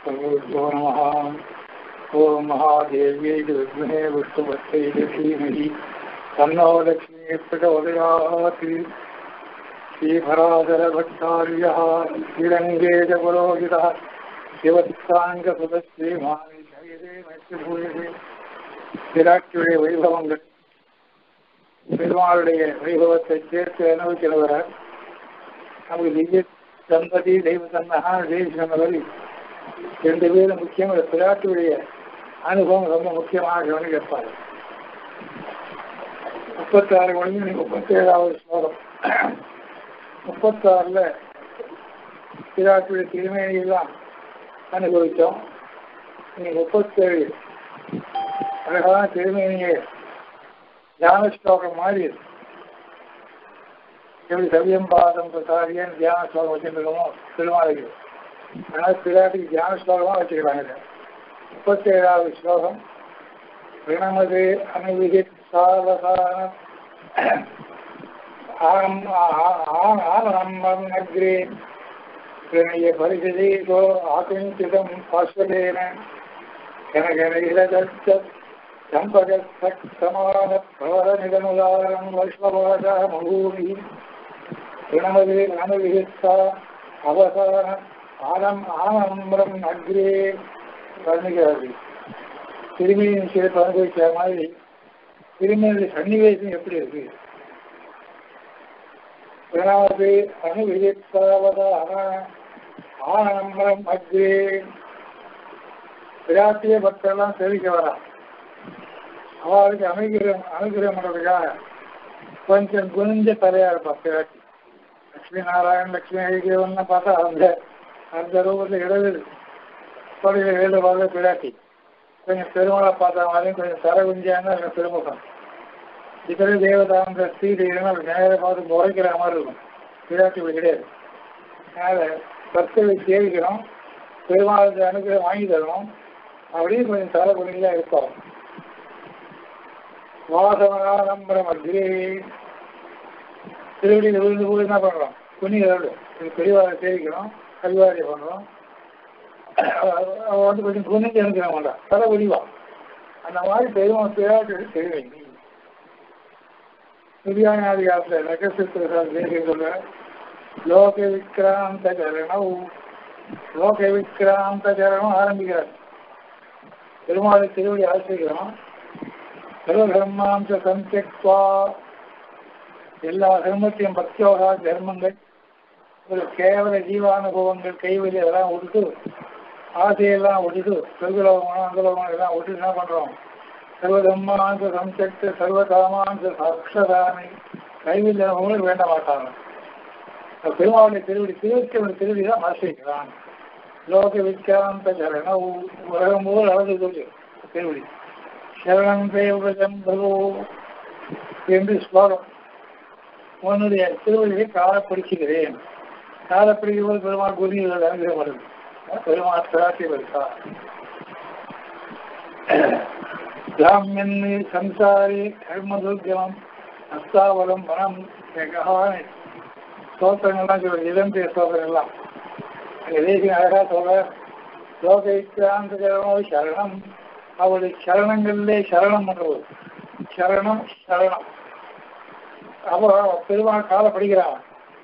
गुरुभ्यो नमः ॐ महादेव्यै विद्महे विष्णुभक्त्यै धीमहि तन्नो लक्ष्मी प्रचोदयात् श्रीभराधरभट्टार्यः श्रीरङ्गे च पुरोहितः சிவத்தாங்கசுதஸ்ரீமானி ஜெயதே நச்சுபூயதே விராட்டுடைய வைபவங்கள் பெருமாளுடைய வைபவத்தை சேர்த்து அனுபவிக்கிறவரார் நமக்கு திவ்ய தம்பதி தெய்வ தன்னகா தேவி சொன்னவரை ரெண்டு பேரும் முக்கியம் இந்த பிராட்டுடைய அனுபவம் ரொம்ப முக்கியமாக கவனிப்பார் முப்பத்தாறு மணி முப்பத்தேழாவது ஸ்லோகம் முப்பத்தாறுல பிராட்டுடைய திருமேனியெல்லாம் அனுபவித்தோம் நீ முப்பத்தேழு அழகான திருமேனியை தியான ஸ்லோகம் மாதிரி இருக்கு எப்படி சவியம் பாதம் பிரசாரியன் தியான ஸ்லோகம் வச்சுருக்கோமோ திருமாலைக்கு அதனால் பிள்ளாட்டுக்கு தியான ஸ்லோகமாக வச்சுக்கிறாங்க முப்பத்தேழாவது ஸ்லோகம் பிரணமது அனுவிதித் சாவகான ஆனந்தம் அக்ரே பிரணய பரிசதீகோ ஆகுஞ்சிதம் பாஸ்வதேன கனகனகிரதத்த சம்பகசமான பிரவரநிதமுதாரம் வைஷ்ணவாத மகூமி பிரணமது அனுவிதித்தா அவசான ஆனம் ஆனம்பரம் அக்ரே வர்ணிக்கிறார்கள் திரும்பியின் சிறப்பு அனுபவிக்கிற மாதிரி திரும்பியுடைய சன்னிவேசம் எப்படி இருக்கு பிரணாது அனுவிதித்தாவதான ஆனம்பரம் அக்ரே பிராட்டிய பக்தெல்லாம் சேவிக்க வரா அவளுக்கு அனுகிரகம் அனுகிரகம் பண்ணுறதுக்காக கொஞ்சம் குனிஞ்ச தலையா இருப்பா பிராட்டி லட்சுமி நாராயண் லட்சுமி ஐக்கியவன் பார்த்தா அந்த அந்த ரூபத்தில் இடது தொழில எழுத பார்த்த பிராட்டி கொஞ்சம் பெருமாளை பார்த்த மாதிரியும் கொஞ்சம் தர குஞ்சாங்க பெருமுகம் இதர தேவதாந்த ஸ்ரீ தெய்வம் நேரம் பார்த்து முறைக்கிற மாதிரி இருக்கும் பிராட்டி இப்படி கிடையாது அதனால பக்தர்களை சேவிக்கிறோம் பெருமாளுக்கு அனுகிரகம் வாங்கி தரணும் அப்படியே கொஞ்சம் தர குஞ்சியா இருப்போம் வாசவனாரம்பரம் அக்ரே திருவடியில் விழுந்து போய் என்ன பண்ணுறோம் புண்ணியரோடு பெரியவாரை சேவிக்கிறோம் கல்வாரி பண்ணுறோம் அவன் வந்து கொஞ்சம் குனிஞ்சு அனுப்பிட மாட்டான் தலை ஒளிவா அந்த மாதிரி பெருமாள் பேராட்டு தெரிவிங்க துரியானாதி காலத்தில் நகசித்திரசால் தேசிய சொல்ற லோக விக்ராந்த சரணம் லோக விக்ராந்த சரணம் ஆரம்பிக்கிறார் பெருமாளை திருவடி ஆசிரிக்கிறோம் சர்வதர்மாம்ச சந்தியக்வா எல்லா தர்மத்தையும் பக்தியோகா தர்மங்கள் ஒரு கேவல ஜீவானுபவங்கள் கைவெளி அதெல்லாம் விட்டுட்டு ஆசையெல்லாம் விட்டுட்டு சொர்க்கலோகம் அங்கலோகம் எல்லாம் விட்டு என்ன பண்றோம் சர்வதர்மாந்த சம்சக்த சர்வகாமாந்த சாட்சதானை கைவில் அவங்களுக்கு வேண்ட மாட்டாங்க பெருமாவுடைய திருவடி திருவடி திருவடி தான் ஆசிரிக்கிறான் லோக விக்ராந்த சரண உலகம் போல் அளந்து சொல்லு திருவடி சரணம் தேவதம் பிரபு என்று ஸ்லோகம் உன்னுடைய திருவடியை காலை பிடிச்சுக்கிறேன் காலை பிடிக்கும்போது பெருமாள் குருவிகள் அனுகிரகம் வருது பெருமாள் பிராட்டி வருதா பிராமியன் சம்சாரி கர்மதுர்கமம் அஸ்தாவலம் மனம் வெகான ஸ்தோத்திரங்கள்லாம் சொல்ற இளம்பிய ஸ்தோத்திரங்கள்லாம் தேசிய அழகா சொல்ற லோக விக்ராந்த சரணம் அவருடைய சரணங்களிலே சரணம் பண்ணுவது சரணம் சரணம் அப்போ பெருமாள் காலை படிக்கிறான்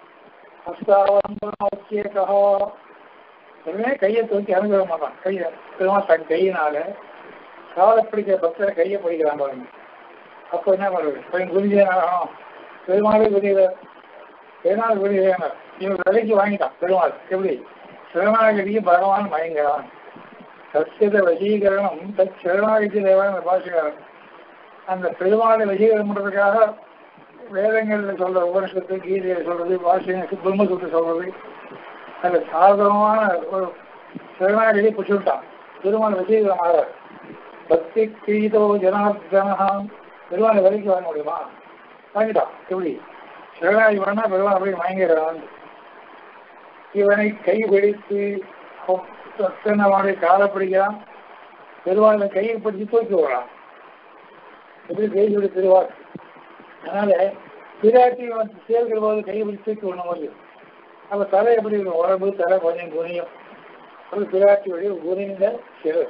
உடனே கையை தூக்கி அனுகிற மாட்டான் கையை பெருமாள் தன் கையினால காலை பிடிக்கிற பக்தரை கையை பிடிக்கிறான் பாருங்க அப்போ என்ன பண்ணுறது கொஞ்சம் குருஜி ஆகணும் பெருமாளே குருகிற பெருமாள் குருகிறாங்க இவங்க விலைக்கு வாங்கிட்டான் பெருமாள் எப்படி சிவநாயகடிக்கு பகவான் மயங்கிறான் சத்தியத வசீகரணம் தத் சிவநாயகி தேவான பாஷகாரன் அந்த பெருமாளை வசீகரம் பண்ணுறதுக்காக வேதங்களில் சொல்ற உபனிஷத்து கீதையை சொல்றது வாசியம் பிரம்மசூத்து சொல்றது அந்த சாதகமான ஒரு சிவநாயகி பிடிச்சுட்டான் பெருமாள் வசீகரம் ஆகிறார் பக்தி கீதோ ஜனார்தனகாம் பெருமாளை விலைக்கு வாங்க முடியுமா வாங்கிட்டான் எப்படி சிவநாயகி வேணா பெருமாள் அப்படி வாங்கிறான் இவனை கை பிடித்து சத்தனவாடைய காலை பிடிக்கிறான் பெருவாளை கையை பிடிச்சி தூக்கி விடுறான் எப்படி தேசியோட திருவாள் அதனால பிராட்டி வந்து சேர்க்கிற போது கையை பிடிச்சி தூக்கி விடணும் போது அப்ப தலை எப்படி இருக்கும் உடம்பு தலை கொஞ்சம் குனியும் அது பிராட்டியுடைய உரிந்த சிறு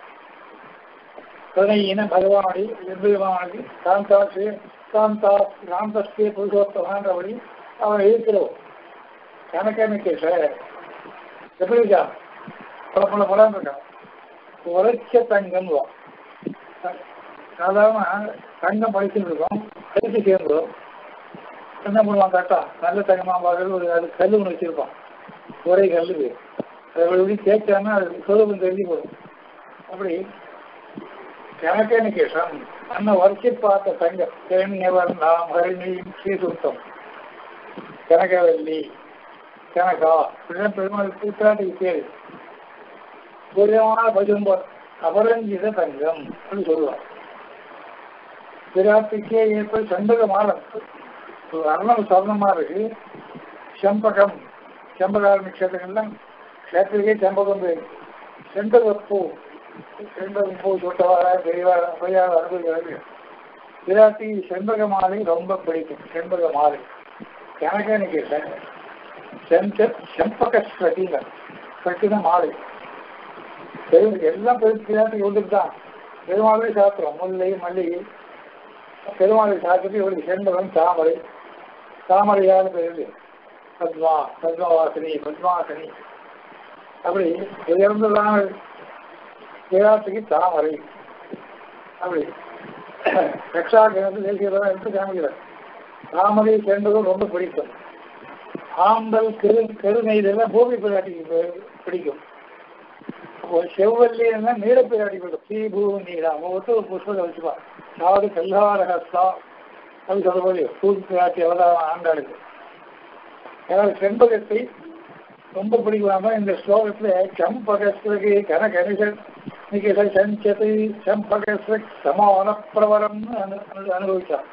துணையின பகவானுடைய எம்பெருமானுக்கு காந்தாசு காந்தா காந்தஸ்தே புருஷோத்தமான்றபடி அவன் இருக்கிறோம் கணக்கனுக்கு சார் எப்படி இருக்கா பல பல படம் இருக்கான் உரைச்ச தங்கம் சாதாரண தங்கம் படிச்சுட்டு இருக்கோம் கழிச்சு சேர்ந்தோம் என்ன பண்ணுவான் கரெக்டா நல்ல தங்கமா பார்க்கறது ஒரு அது கல் ஒன்று வச்சிருப்பான் ஒரே கல்லுக்கு அதை எப்படி தேய்ச்சான்னா அது சொருபம் தெரிஞ்சு போடும் அப்படி கணக்கேனிகேஷன் அண்ணா வரிசை பார்த்த தங்கம் தேனியவர் நாம் ஹரிணியும் ஸ்ரீசுத்தம் கனகவல்லி கனகா இப்படிதான் பெருமாள் கூட்டாட்டுக்கு பேரு புரியமான பஜும்பர் அபரஞ்சித தங்கம் அப்படின்னு சொல்லுவார் பிராட்டிக்கே ஏற்பது செண்பக மாலம் அரணம் சொர்ணமா இருக்கு செம்பகம் செம்பகார நட்சத்திரங்கள்லாம் க்ஷேத்திரிக்கே செம்பகம் பேர் செண்பகப்பூ செண்பகப்பூ சொட்டவார பெரியவார பெரியார் அனுபவிக்கிறார்கள் பிராட்டி செண்பக மாலை ரொம்ப பிடிக்கும் செண்பக மாலை எனக்கு எனக்கு செம்ப செம்பக ஸ்வட்டிங்க ஸ்வட்டின மாலை பெரும் எல்லாம் பெரும் பிராட்டி கொண்டுட்டு தான் பெருமாளை சாப்பிட்றோம் முல்லை மல்லிகை பெருமாளை சாப்பிட்டு இவருக்கு செண்பகம் தாமரை தாமரையால் பெயர் பத்மா பத்மவாசினி பத்மாசினி அப்படி உயர்ந்ததான விராட்டுக்கு தாமரை அப்படி ரக்ஷாகிரகத்தில் தேசியதான் எடுத்து காமிக்கிறார் தாமரை சென்றதும் ரொம்ப பிடிக்கும் ஆம்பல் கெரு கெருநெய்தெல்லாம் பூமி பிராட்டிக்கு பிடிக்கும் செவ்வல்லின்னா நீல பிராட்டி பிடிக்கும் ஸ்ரீ பூமி நீரா ஒவ்வொருத்தர் ஒரு புஷ்பத்தை வச்சுப்பா அதாவது கல்லாரகஸ்தா அது சொல்ல போது பூமி பிராட்டி அவதாரம் ஆண்டாளுக்கு ஏதாவது செண்பகத்தை ரொம்ப பிடிக்காம இந்த ஸ்லோகத்துல சம்பகஸ்வகி கன கணிசன் நிகித சஞ்சதி சம்பகஸ்வக் சமான பிரவரம்னு அனு அனுபவிச்சான்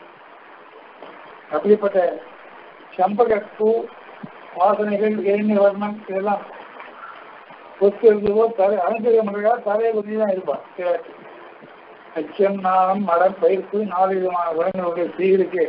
அப்படிப்பட்ட சம்பகப்பூ வாசனைகள் எண்ணி வர்ணம் இதெல்லாம் ஒத்து இருந்ததோ தலை அலங்கரிக்க முறையாக தலையை கொஞ்சம் தான் இருப்பான் கிழக்கு அச்சம் நாளம் மரம் பயிர்ப்பு நாலு விதமான குணங்களுடைய ஸ்ரீகளுக்கு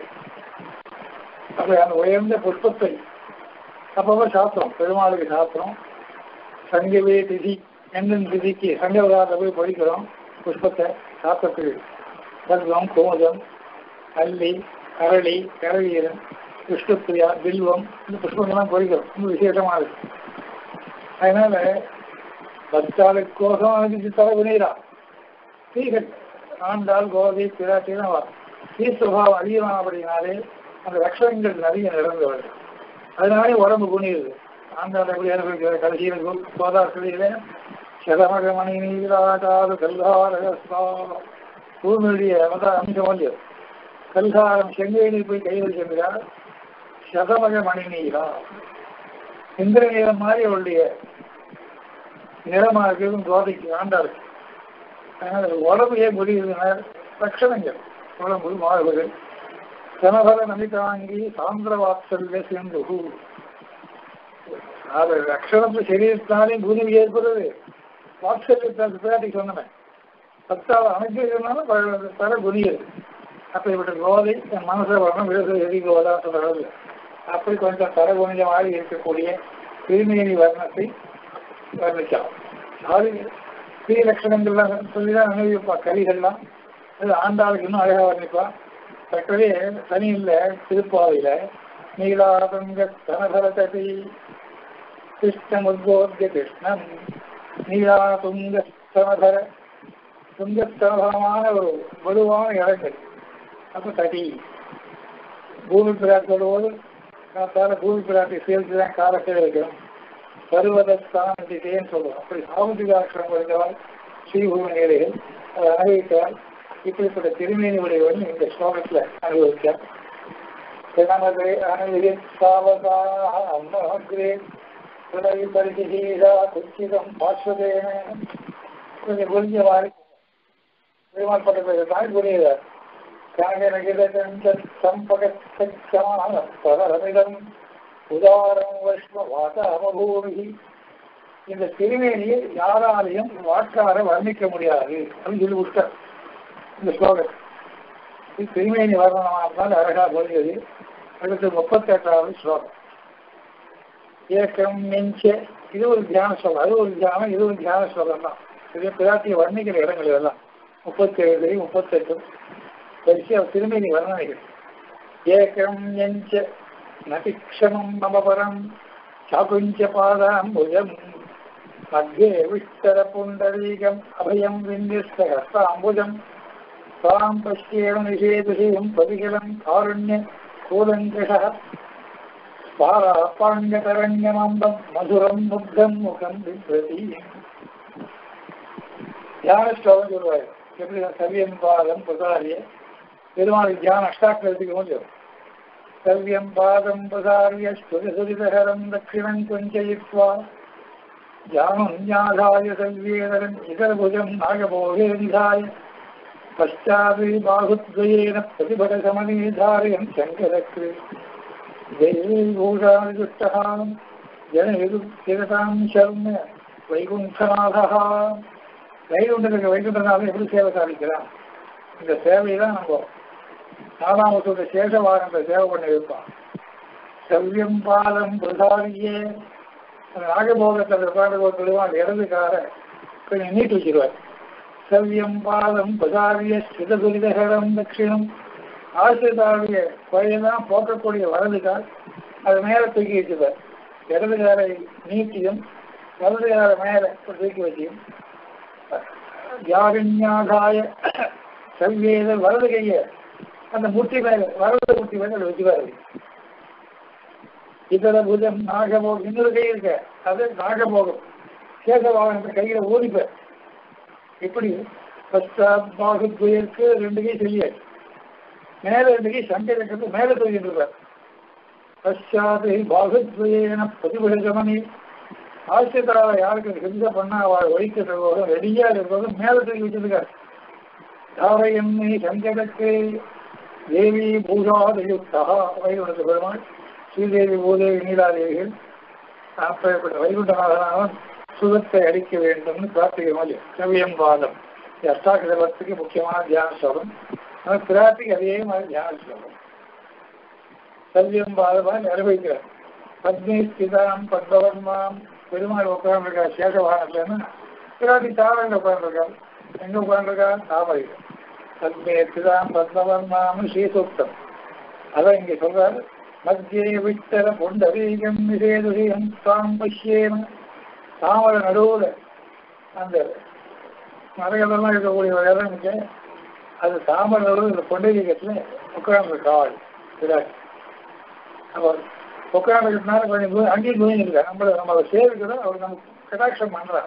அப்படி அந்த உயர்ந்த புஷ்பத்தை அப்பப்போ சாப்பிட்றோம் பெருமாளுக்கு சாப்பிட்றோம் சங்கவே திதி எந்தெந்த திதிக்கு சங்கவதாரத்தை போய் படிக்கிறோம் புஷ்பத்தை சாப்பிட்றதுக்கு கல்வம் கோமதம் அல்லி அரளி கரவீரன் விஷ்ணுப்பிரியா பில்வம் இந்த புஷ்பங்கள்லாம் பொறிக்கிறோம் ரொம்ப விசேஷமா இருக்கு அதனால பக்தாளுக்கோசம் அதுக்கு தர வினைரா ஸ்ரீகள் ஆண்டாள் கோதை பிராட்டினா வரும் ஸ்ரீ சுபாவம் அதிகமானபடினாலே அந்த லட்சணங்கள் நிறைய நிறந்தவர்கள் அதனாலே உடம்பு குனியுது ஆண்டாள் எப்படி அனுபவிக்கிற கடைசியில் கோதாசிரியில சதமக மணி நீராட்டாது கல்காரகஸ்தா பூமியுடைய அம்சம் வந்து கல்காரம் செங்கையில் போய் கையில் சென்றார் சதமக மணி நீரா இந்திர நீரம் மாதிரி அவளுடைய நிறமாக இருக்கிறதும் கோதைக்கு ஆண்டாருக்கு அதனால் உடம்பு ஏன் முடியுதுன்னா லட்சணங்கள் உடம்பு மாறுபடு சனபல நமிதாங்கி சாந்திர வாத்சல்ய சிந்து அது லட்சணத்து சரீரத்தினாலே பூமி ஏற்படுறது வாத்சல்யத்தை பிராட்டி சொன்னேன் பத்தாவது அமைச்சிருந்தாலும் தர குனியது அப்படிப்பட்ட கோதை என் மனசை வரணும் விழுது எரி கோதா சொல்றது அப்படி கொஞ்சம் தர குனிஞ்சமாக இருக்கக்கூடிய திருமேனி வர்ணத்தை வர்ணிக்கலாம் அது ஸ்ரீ லட்சணங்கள்லாம் சொல்லிதான் அனுபவிப்பா கலிகள்லாம் அது ஆண்டாளுக்கு இன்னும் அழகாக வர்ணிப்பா தக்கவே தனியில் திருப்பாவையில் நீலாதங்க தனசரதி கிருஷ்ணம் உத்போத்திய கிருஷ்ணம் நீலாதுங்க ஸ்தனதர துங்கஸ்தனமான ஒரு வலுவான இடங்கள் அப்போ தடி பூமி பிராட்டி சொல்லும்போது காத்தால பூமி பிராட்டி சேர்த்து தான் காலத்தில் இருக்கணும் பருவதத்தான் திசைன்னு சொல்லுவோம் அப்படி சாமுதிகாட்சரம் கொடுத்தவால் ஸ்ரீபூமி நிலைகள் அதை அனுபவித்தால் இப்படிப்பட்ட திருமேனி உடையவன் இந்த ஸ்லோகத்தில் அனுபவித்தார் நமது அனுபவித்தாவதே துணை பரிசீலா குச்சிதம் பாஸ்வதேன கொஞ்சம் புரிஞ்ச மாதிரி பெருமாள் பட்டத்தை தான் புரியுதார் சம்பகமிதம் உதாரம் வைஷ்ணவாத அவபூமி இந்த திருமேனியை யாராலையும் வாக்கார வர்ணிக்க முடியாது அப்படின்னு சொல்லி விட்டார் இந்த ஸ்லோகம் இது திருமேனி வர்ணமானால் அழகா புரிஞ்சது அடுத்து முப்பத்தி எட்டாவது ஸ்லோகம் ஏக்கம் மிஞ்ச இது ஒரு தியான ஸ்லோகம் அது ஒரு தியானம் இது ஒரு தியான ஸ்லோகம் தான் இது பிராட்டியை வர்ணிக்கிற இடங்கள் இதெல்லாம் முப்பத்தி ஏழு முப்பத்தெட்டு வரிசை அவர் திருமணி வர்ணனைகள் ஏகம் எஞ்ச நதிக்ஷமம் மம பரம் சாகுஞ்ச பாதாம்புஜம் மத்தியே விஷ்டர புண்டரீகம் அபயம் விந்திஸ்தகஸ்தாம்புஜம் தாம் பஷ்யேவ நிஷேதுஷேயம் பதிகலம் காருண்ய கூலங்கிருஷः பாராப்பாண்யதரண்யமம்பம் மதுரம் முக்தம் முகம் விப்ரதி தியான ஸ்லோகம் சொல்லுவார் எப்படி சவியம் பாதம் பிரசாரிய பெருமாள் தியான அஷ்டாக்கிரத்துக்கு கொஞ்சம் சவ்யம் பாதம் பிரசாரிய ஸ்துதிசுரிதகரம் தட்சிணம் கொஞ்சயித்வா ஜானம் ஞாதாய சவ்யேதரம் இதரபுஜம் நாகபோகே நிதாய பశ్చాది బాహుద్వయేన ప్రతిభట సమనే ధారయం శంకరక్రి జయభూషాదిష్టహాం జనవిదు చిరతాం శర్మ வைகுண்டநாதா வைகுண்டனுக்கு வைகுண்டநாதன் எப்படி சேவை சாதிக்கிறான் இந்த சேவையை தான் நம்ம நாலாமத்தோட சேஷவாகன்ற சேவை பண்ணி வைப்பான் செவ்யம் பாலம் பிரசாரியே அந்த நாகபோகத்தில் உட்காந்து ஒரு தெளிவான் இடதுக்கார கொஞ்சம் நீட்டு வச்சிருவார் சவ்யம் பாதம் பதாரிய சிததுரிதகரம் தட்சிணம் ஆசிரிதாவுடைய குறையெல்லாம் போக்கக்கூடிய வலதுகால் அது மேலே தூக்கி வச்சுப்பார் இடதுகாரை நீட்டியும் வலதுகார மேலே தூக்கி வச்சியும் யாருஞாகாய செவ்வேத வலது கைய அந்த முட்டி மேல வலது முட்டி மேல வச்சுப்பாரு இதர புஜம் நாகபோகம் இன்னொரு கை இருக்க அது நாகபோகம் சேஷவாகன் கையில ஊதிப்பார் இப்படி பச்சாத் பாகுத்வயருக்கு ரெண்டு கை செய்யாச்சு மேல ரெண்டு கை சங்கரத்துக்கு மேல தூக்கிட்டு இருப்பார் பச்சாத் பாகுத்வயன பிரதிபலிகமணி ஆசிரியராக யாருக்கு ஹிம்சை பண்ணா அவள் ஒழிக்கிறதும் ரெடியா இருக்கிறதும் மேல தூக்கி வச்சிருக்காரு தாரையம்மை சங்கரக்கு தேவி பூஜாதியுக்தா வைகுண்டத்து பெருமாள் ஸ்ரீதேவி பூதேவி நீலாதேவிகள் அப்பேற்பட்ட வைகுண்டநாதனாலும் சுகத்தை அளிக்க வேண்டும்னு பிரார்த்திக்க மாதிரி கவியம் பாதம் அஷ்டாக்கிரமத்துக்கு முக்கியமான தியான ஸ்லோகம் ஆனால் பிரார்த்திக்கு அதே மாதிரி தியான ஸ்லோகம் சல்வியம் பாதமாக நிறைவேற்கிறார் பத்னி ஸ்திதாம் பத்மவன்மாம் பெருமாள் உட்கார்ந்துருக்கா சேஷவாகனத்துலன்னா பிராட்டி தாவரையில் உட்கார்ந்துருக்கார் எங்க உட்கார்ந்துருக்கா தாவரையில் பத்னி ஸ்திதாம் பத்மவன்மாம் ஸ்ரீசூக்தம் அதான் இங்க சொல்றாரு மத்தியே விட்டர பொண்டரீகம் நிஷேதுஷயம் தாம் பஷ்யேன தாமரை நடுவில் அந்த மரங்களெல்லாம் இருக்கக்கூடிய இடம் இருக்கு அது தாமரை நடுவில் இந்த பொண்டரீகத்தில் உட்கார்ந்துருக்காள் பிராட்டி அப்போ உட்காந்துக்கிட்டனால கொஞ்சம் தூரம் அங்கேயும் தூங்கிருக்காரு நம்மள நம்மளை சேவிக்கிறோம் அவர் நமக்கு கடாட்சம் பண்றார்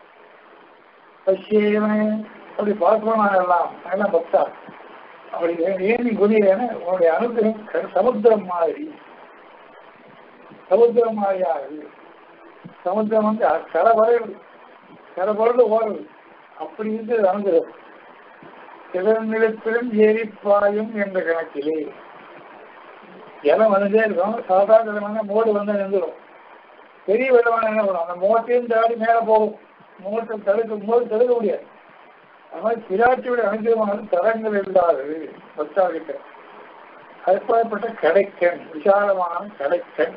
பசியவன் அப்படி பார்க்கணும் எல்லாம் எல்லாம் பக்தா அப்படி ஏன் நீ குதிரேன்னு உன்னுடைய அனுகிரகம் சமுத்திரம் மாதிரி சமுத்திரம் மாதிரி ஆகுது சமுத்திரம் வந்து கரை வரையுது கரை பொருள் ஓடுது அப்படி இருந்து அனுகிரகம் திறநிலத்திலும் ஏரிப்பாயும் என்ற கணக்கிலே ஜலம் வந்துட்டே இருக்கும் சாதாரண ஜலம் மோடு வந்து நின்றுடும் பெரிய வெள்ளமான என்ன பண்ணும் அந்த மோட்டையும் தாடி மேலே போகும் மோட்டை தடுக்க மோடு தடுக்க முடியாது அது மாதிரி பிராட்டியுடைய அனுகிரகமானது தரங்கள் இல்லாதது பக்தாகிட்ட அதுப்பட்ட கடைக்கன் விசாலமான கடைக்கன்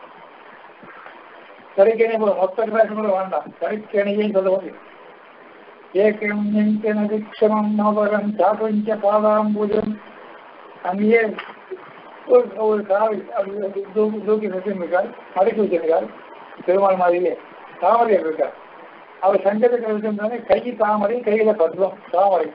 கடைக்கணி போல மொத்த கிளாஸ் கூட வேண்டாம் கடைக்கணியே சொல்ல முடியும் ஏக்கம் நிச்சனம் நவரம் சாபஞ்ச பாதாம்பூஜம் அங்கேயே ஒரு ஒரு காவை அப்படி தூக்கி தூக்கி வச்சிருக்கார் மடக்கி வச்சிருக்கார் பெருமாள் மாதிரியே தாமரை இருக்கார் அவர் சங்கத்தை வச்சிருந்தாங்க கை தாமரை கையில பத்மம் தாமரை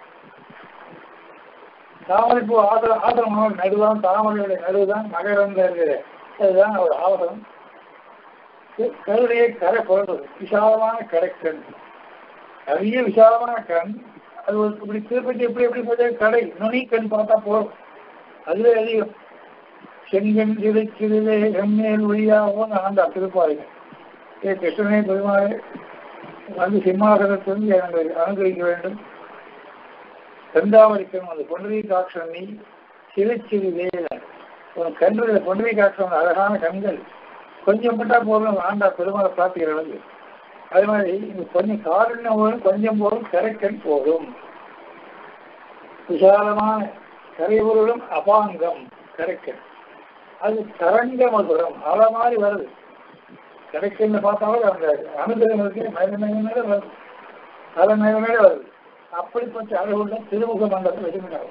தாமரை பூ ஆதரம் ஆதரமான நடுதான் தாமரையுடைய நடுதான் மகரந்த இருக்கிறது அதுதான் அவர் ஆவரம் கருடைய கரை பிறந்தது விசாலமான கடைக்கண் நிறைய விசாலமான கண் அது ஒரு இப்படி திருப்பதி எப்படி எப்படி பார்த்தா கடை நுனி கண் பார்த்தா போதும் அதுவே அதிகம் செங்கன் சிறுச்சிறிலே எம்மேல் ஒழியாகவும் ஆண்டா திருப்பாருங்க ஏ கிருஷ்ணனே பெருமாளே வந்து சிம்மாசனத்திலிருந்து எனக்கு அனுகிரிக்க வேண்டும் செந்தாமரிக்கணும் அந்த பொன்னிரி காட்சன் நீ சிறுச்சிறிலே உன் கண்ணுடைய பொன்னிரி காட்சன் அழகான கண்கள் கொஞ்சம் பட்டா போதும் ஆண்டா பெருமாளை பிரார்த்திக்கிற அளவு அது மாதிரி இந்த கொஞ்சம் காரணம் போதும் கொஞ்சம் போதும் கரைக்கண் போதும் விசாலமான கரைபொருளும் அபாங்கம் கரைக்கண் அது தரங்க மதுரம் அலை மாதிரி வருது கிடைக்கல பார்த்தாலும் அந்த அனுகிரகங்களுக்கு மேல மேல மேல வருது தலை மேல மேல வருது அப்படிப்பட்ட அழகுள்ள திருமுக மண்டலத்தில் விரும்பினார்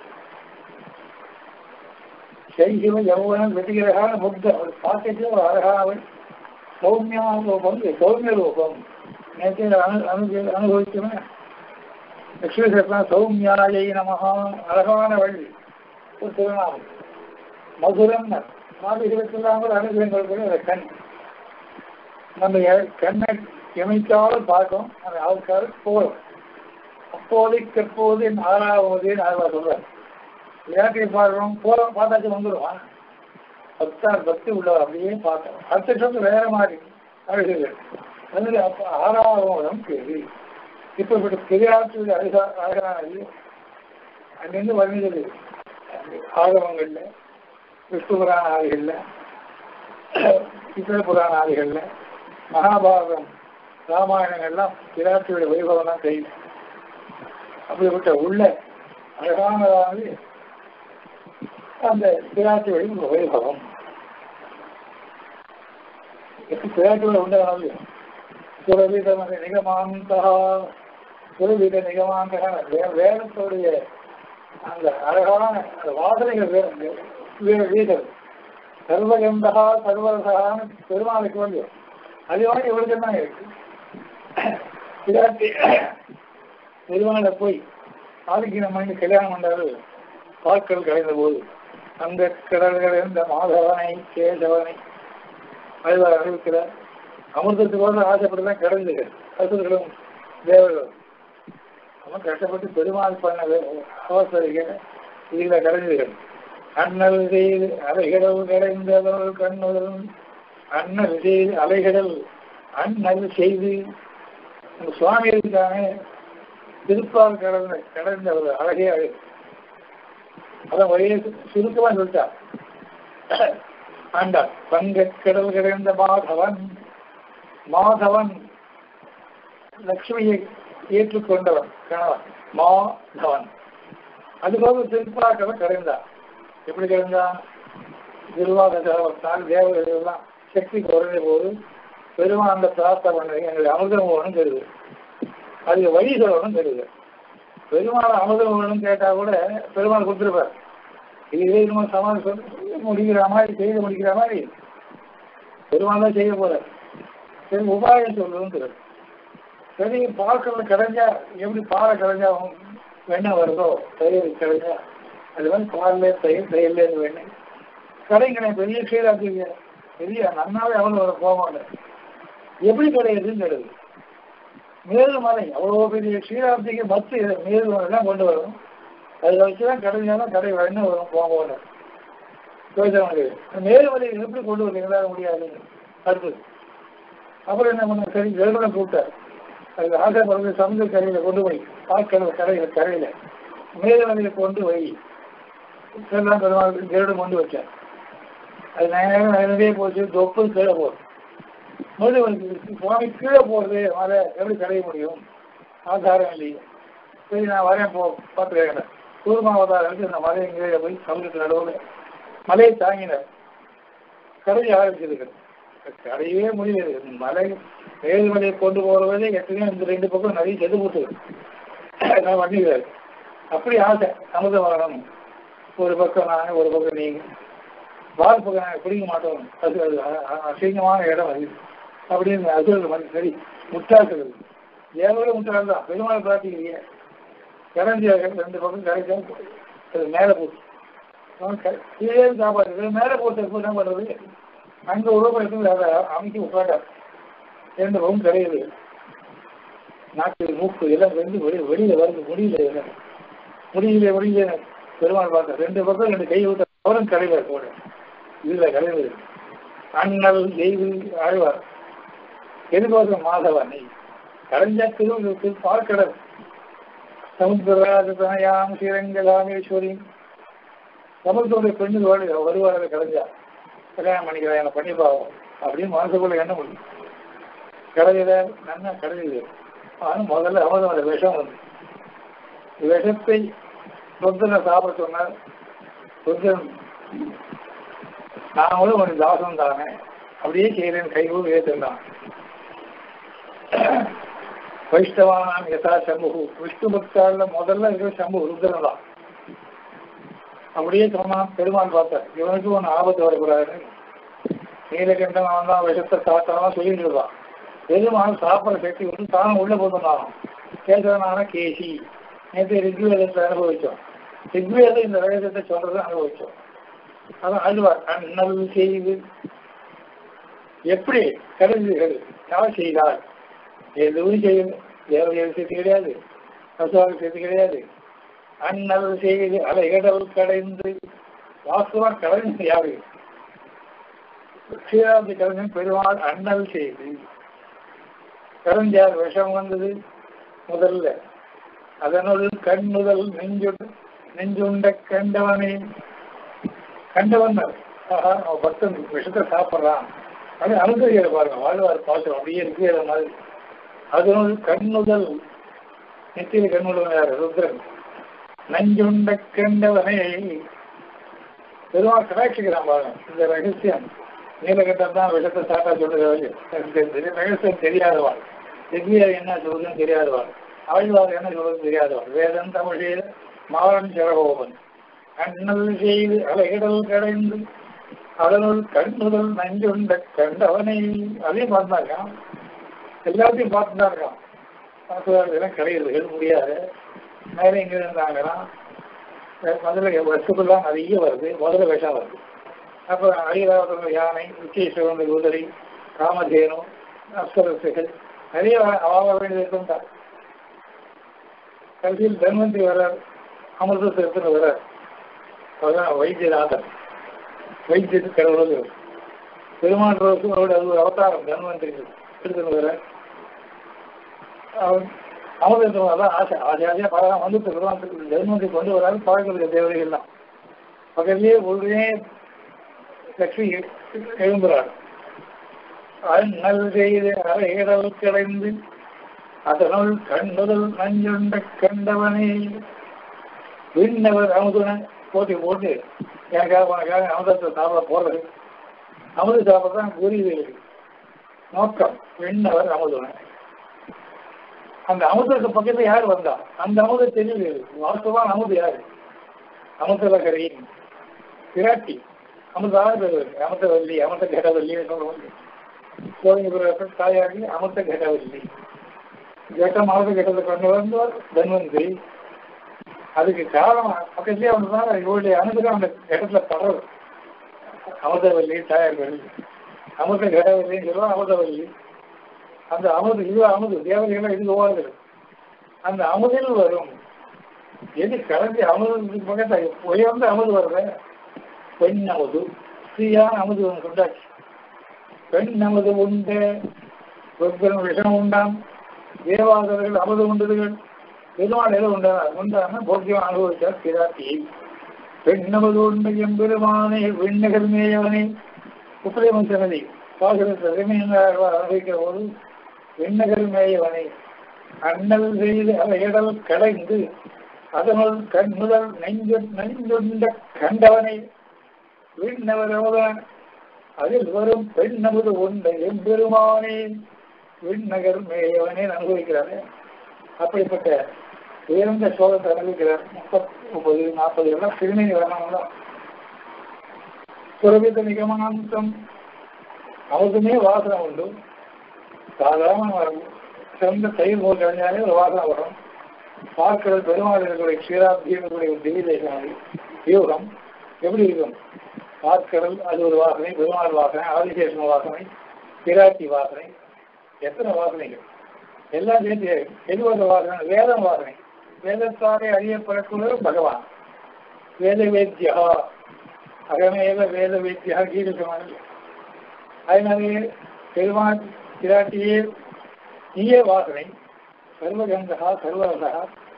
செய்கிற யௌவனம் வெற்றிகரகான புத்த ஒரு பாக்கெட்டில் ஒரு அழகானவள் சௌமியா ரூபம் சௌமிய ரூபம் நேற்று அனு அனு அனுபவிச்சுமே லட்சுமிசத்தான் சௌமியாயை நமகா அழகானவள் ஒரு திருநாமம் மதுரம் மாதவிகளுக்கெல்லாம் கூட அனுகிரகங்கள் கூட அந்த கண் நம்ம எ- கண்ணை எமைக்காலும் பார்க்கும் அந்த ஆளுக்காரு போகும் அப்போதைக்கு எப்போது என் ஆறாவது ஆழ்வா சொல்றார் விளையாட்டை பார்க்கிறோம் போறோம் பார்த்தாச்சு வந்துடுவான் பக்தார் பக்தி உள்ளவர் அப்படியே பார்த்தோம் அடுத்த நிமிஷம் வேற மாதிரி அழுகுகள் வந்து அப்ப ஆறாவது கேள்வி இப்ப இப்படி பெரியாற்று அழகா அழகானது அங்கிருந்து வருகிறது ஆகவங்கள்ல விஷ்ணு புராண ஆதிகள்ல சித்திர புராண ஆதிகள்ல மகாபாரதம் ராமாயணங்கள்லாம் பிராட்டியோட வைபவம் தான் தெரியும் அப்படிப்பட்ட உள்ள அழகானதானது அந்த பிராட்டி வழி வைபவம் எப்படி பிராட்டியோட உண்டானது சுரவித நிகமாந்தா சுரவித நிகமாந்தகா வே- வேதத்துடைய அந்த அழகான அந்த வாசனைகள் வே- வே- வீதம் சர்வகந்தகா சர்வரசகான பெருமாளுக்கு வந்து அதுவாக இவருக்கு தான் இருக்கு பிராட்டி பெருமாளை போய் ஆதிக்கின மணி கல்யாணம் பண்ணாரு பாக்கள் கலைந்த போது அந்த கடல்கள் இருந்த மாதவனை கேசவனை அதுவாக அறிவிக்கிறார் அமிர்தத்துக்கோடு ஆசைப்பட்டு தான் கடந்தது அசுர்களும் தேவர்களும் அவன் கஷ்டப்பட்டு பெருமாள் பண்ண அவசரிகள் இதில் கடந்தது அண்ணல் செய்து அலைகடல் கடைந்தவர்கள் கண்ணுதலும் அண்ணல் செய்து அலைகடல் அண்ணல் செய்து நம்ம சுவாமி இருக்காங்க திருப்பால் கடந்த கடந்த ஒரு அழகே அழகு அதான் ஒரே சுருக்கமா சொல்லிட்டார் ஆண்டாள் பங்கக் கடல் கிடைந்த மாதவன் மாதவன் லட்சுமியை ஏற்றுக்கொண்டவன் கணவன் மாதவன் அதுபோக திருப்பாக்கவன் கரைந்தான் எப்படி கரைந்தான் திருவாதால் தேவர்கள் எல்லாம் சக்தி குறைந்த போது பெருமான் அந்த பிரார்த்தனை பண்ண எங்களுக்கு அமிர்தம் வேணும் தெரியுது அதுக்கு வழி சொல்லணும் தெரியுது பெருமாள் அமிர்தம் வேணும் கேட்டா கூட பெருமாள் கொடுத்துருப்பார் இதுவே நம்ம சமாளி சொல்லி முடிக்கிற மாதிரி செய்து முடிக்கிற மாதிரி பெருமாள் தான் செய்ய போறார் சரி உபாயம் சொல்லணும் தெரியும் சரி பால்கல்ல கடைஞ்சா எப்படி பாலை கடைஞ்சா வெண்ணெய் வருதோ தயிர் கடைஞ்சா அது மாதிரி பால்ல தயிர் தயிர்ல இருந்து வெண்ணெய் கடைங்க பெரிய கீழாக்குங்க பெரிய நன்னாவே எவ்வளவு வர போக மாட்டேன் எப்படி கிடையாதுன்னு கிடையாது மேலும் மலை அவ்வளோ பெரிய ஸ்ரீராப்திக்கு மத்து மேலும் எல்லாம் கொண்டு வரும் அதில் வச்சுதான் கடைஞ்சாலும் கடை வெண்ணெய் வரும் போக மாட்டேன் யோசனை மேல்மலை எப்படி கொண்டு வரீங்களா முடியாது அடுத்தது அப்புறம் என்ன பண்ண சரி வெறுமனை கூப்பிட்டார் அதுக்கு ஆசைப்படுறது சமுதிர கரையில கொண்டு போய் பாக்கடல் கரையில கரையில மேல்மலையில கொண்டு போய் எல்லாம் பெருமாள் கருடம் கொண்டு வச்சார் அது நேரம் நிறைய போச்சு தொப்பு கீழே போகுது மறுபடியும் சுவாமி கீழே போறது மலை எப்படி கடைய முடியும் ஆதாரம் இல்லையே சரி நான் வரேன் போ பார்த்துக்கிறேன் கூர்மாவதாரம் இந்த மலையை கீழே போய் சமுதிரத்து நடுவில் மலையை தாங்கினார் கரையை ஆரம்பிச்சிருக்கிறது கரையவே முடியல மலை மேல்மலையை கொண்டு போறவதே எத்தனையோ இந்த ரெண்டு பக்கம் நிறைய செது போட்டு நான் பண்ணிக்கிறாரு அப்படி ஆசை அமுதம் வரணும் ஒரு பக்கம் நான் ஒரு பக்கம் நீங்க வால் பக்கம் நாங்கள் பிடிக்க மாட்டோம் அது அது அ- அசிங்கமான இடம் அது அப்படின்னு அசுரல் மாதிரி சரி முட்டாள்கள் ஏவர முட்டாள் தான் பெருமாள் பிரார்த்திக்கிறீங்க கரைஞ்சி ரெண்டு பக்கம் கரைச்சா அது மேலே போச்சு அவன் க- கீழே இருந்து காப்பாற்று மேலே போட்டு எப்போ என்ன பண்ணுறது அங்கே உழவு எடுத்து அதை அமைக்க உட்காண்டார் ரெண்டு பக்கம் கிடையாது நாக்கு மூக்கு எல்லாம் ரெண்டு வெளி வெளியில வருது முடியல எல்லாம் முடியல முடியல பெருமாள் பார்த்த ரெண்டு பக்கம் ரெண்டு கை விட்டு அவரும் கடையில போட இதுல கடையில் அண்ணல் தெய்வு ஆழ்வார் எதுக்கோசம் மாதவனை கடைஞ்சா திரு பார்க்கடல் சமுத்திரராஜதனயாம் ஸ்ரீரங்கலாமேஸ்வரி சமுத்திரத்துடைய பெண்ணு வருவார்கள் கடைஞ்சா கல்யாணம் பண்ணிக்கிறேன் என்னை பண்ணி பாவம் அப்படின்னு மனசுக்குள்ள எண்ணம் முடியும் கடையில நன்னா கடையில் ஆனால் முதல்ல அமதோட விஷம் வந்து விஷத்தை ருத்ரனை சாப்பிட சொன்னார் ருத்ரன் நாங்களும் ஒரு தாசம் தானே அப்படியே செய்கிறேன் கைகூர் ஏற்றுந்தான் வைஷ்ணவானாம் யதா சம்பு விஷ்ணு பக்தால முதல்ல இருக்கிற சம்பு ருத்ரன் தான் அப்படியே சொன்னான் பெருமாள் பார்த்தார் இவனுக்கு ஒன்று ஆபத்து வரக்கூடாது நீலகண்டன் அவன் தான் விஷத்தை சாப்பிட்டாலும் சொல்லிட்டு இருப்பான் பெருமாள் சாப்பிட்ற சக்தி வந்து தானும் உள்ள போதுனாலும் கேட்கறனால கேசி நேற்று ரிக்வேதத்தை அனுபவிச்சோம் ரிக்வேதம் இந்த ரகசியத்தை சொல்றதை அனுபவிச்சோம் அதான் அழுவார் அண்ணல் செய்து எப்படி கருதுகள் யார் செய்தார் எதுவும் செய்யல தேவதைகள் சேர்த்து கிடையாது பசுவாக சேர்த்து கிடையாது அண்ணல் செய்து அலைகடல் கடைந்து வாசுவா கடைந்து யாரு ஸ்ரீராமதி கலைஞன் பெருமாள் அண்ணல் செய்து கரைஞ்சார் விஷம் வந்தது முதல்ல அதனுள் கண் முதல் நெஞ்சு நெஞ்சுண்ட கண்டவனே கண்டவன் ஆஹா அவன் பக்தன் விஷத்தை சாப்பிட்றான் அது அனுசரிக்கிற பாருங்க வாழ்வார் பாத்திரம் அப்படியே இருக்கிற மாதிரி அதனுள் கண்ணுதல் நெத்தியில் கண்ணுதல் யார் ருத்ரன் நஞ்சுண்ட கண்டவனை பெருமாள் கடாட்சிக்கிறான் பாருங்க இந்த ரகசியம் நீலகண்டம் தான் விஷத்தை சாட்டா சொல்லுறது ரகசியம் தெரியாதவாள் திவ்யார் என்ன சொல்றதுன்னு தெரியாதவாள் ஆழ்வார் என்ன சொல்றது தெரியாதவாள் வேதம் தமிழில் மாறன் ஜெகோபன் அண்ணல் செய்து அலைகிடல் கடைந்து அதனுள் கண்ணுதல் நஞ்சுண்ட கண்டவனை அதையும் பார்த்தாங்க எல்லாத்தையும் பார்த்துதான் இருக்கான் இதெல்லாம் கிடையாது எழுத முடியாது மேலே எங்க இருந்தாங்கன்னா முதல்ல வசுக்கெல்லாம் நிறைய வருது முதல்ல விஷம் வருது அப்போ ஐராவதம் யானை உச்சேஸ்வரன் குதிரை காமதேனு அப்சரசுகள் நிறைய அவாக வேண்டியது இருந்தார் கடைசியில் தன்வந்தி வர்றார் அமிர்தத்தை எடுத்துன்னு வர்றார் அதுதான் வைத்தியநாதன் வைத்தியத்து கடவுள் பெருமாள் ரோசு அவருடைய அது ஒரு அவதாரம் தன்வந்திரி எடுத்துன்னு வர்றார் அவன் அமிர்தத்தில் அதான் ஆசை ஆசை ஆசையாக பழகம் வந்துட்டு பெருமாள் தன்வந்தி கொண்டு வராது பழக்கிறது தேவதைகள் தான் பக்கத்துலேயே உடனே லட்சுமி எழும்புகிறார் அண்ணல் செய்து அரையிடல் கிடந்து அதனுள் கண்ணுதல் நஞ்சுண்ட கண்டவனே விண்ணவர் அமுதுன போட்டி போட்டு எனக்காக உனக்காக அமுதத்தை சாப்பிட போறது அமுது சாப்பிட்றதான் புரியுது நோக்கம் விண்ணவர் அமுதுன அந்த அமுதத்துக்கு பக்கத்துல யார் வந்தா அந்த அமுத தெரியுது வாஸ்தவான் அமுது யாரு அமுதலகரி பிராட்டி அமுதாக பெறுவது அமுதவல்லி அமுத கடவல்லின்னு சொல்லுவாங்க கோவிந்தபுர தாயாகி அமுத கடவல்லி ஜட்டம் அமுத கட்டத்தை கொண்டு வந்தவர் தன்வந்திரி அதுக்கு காரணம் பக்கத்துலேயே வந்து தான் இவருடைய அனுகிரகம் அந்த இடத்துல படுறது அமுதவல்லி தாயார் வள்ளி அமுத கடவல்லின்னு சொல்லுவோம் அமுதவல்லி அந்த அமுது இது அமுது தேவதைகள் இது ஓடுது அந்த அமுதில் வரும் எது கலந்து அமுதத்துக்கு பக்கத்தில் உயர்ந்த அமுது வருது பெண் அமுது ஸ்ரீயான அமுது ஒன்று கொண்டாச்சு பெண் அமுது உண்டு ருத்ரன் விஷம் உண்டாம் தேவாதர்கள் அமுது உண்டதுகள் பெருமாள் எது உண்டான உண்டான போக்கியம் அனுபவித்தார் கிராத்தி பெண் அமுது உண்டு எம்பெருமானே விண்ணகர் மேயவனே உப்பரேமன் சன்னதி பாசுரத்தை அனுபவிக்கிற போது விண்ணகர் மேயவனை அண்ணல் செய்து அவையிடல் கடைந்து அதனுள் கண்ணுதல் நெஞ்சு நெஞ்சுண்ட கண்டவனை விண்ணவரமுதான் அதில் வரும் பெண் நமது உண்ட எம்பெருமானே விண்ணகர் மேயவனே அனுபவிக்கிறாரே அப்படிப்பட்ட உயர்ந்த சோகத்தை அனுபவிக்கிறார் முப்பத்தி முப்பது நாற்பது எல்லாம் திருநெல் வரணும் தான் சுரபித நிகமாந்தம் அவருக்குமே வாசனை உண்டு சாதாரண வரும் சிறந்த தயிர் போல் கழிஞ்சாலே ஒரு வாசனை வரும் பார்க்கிறது பெருமாள் இருக்கக்கூடிய க்ஷீராப்தியனுடைய ஒரு திவ்ய தேசம் யோகம் எப்படி இருக்கும் பார்க்கடல் அது ஒரு வாசனை பெருமாள் வாசனை ஆதிசேஷன் வாசனை பிராட்டி வாசனை எத்தனை வாசனைகள் எல்லாம் சேர்த்து எதுவாத வாசனை வேதம் வாசனை வேதத்தாலே அறியப்படக்கூடிய பகவான் வேத வேத்தியா அகமேவ வேத வேத்தியா கீழ் அதனாலே பெருமாள் பிராட்டியே நீயே வாசனை சர்வகந்தா சர்வரசா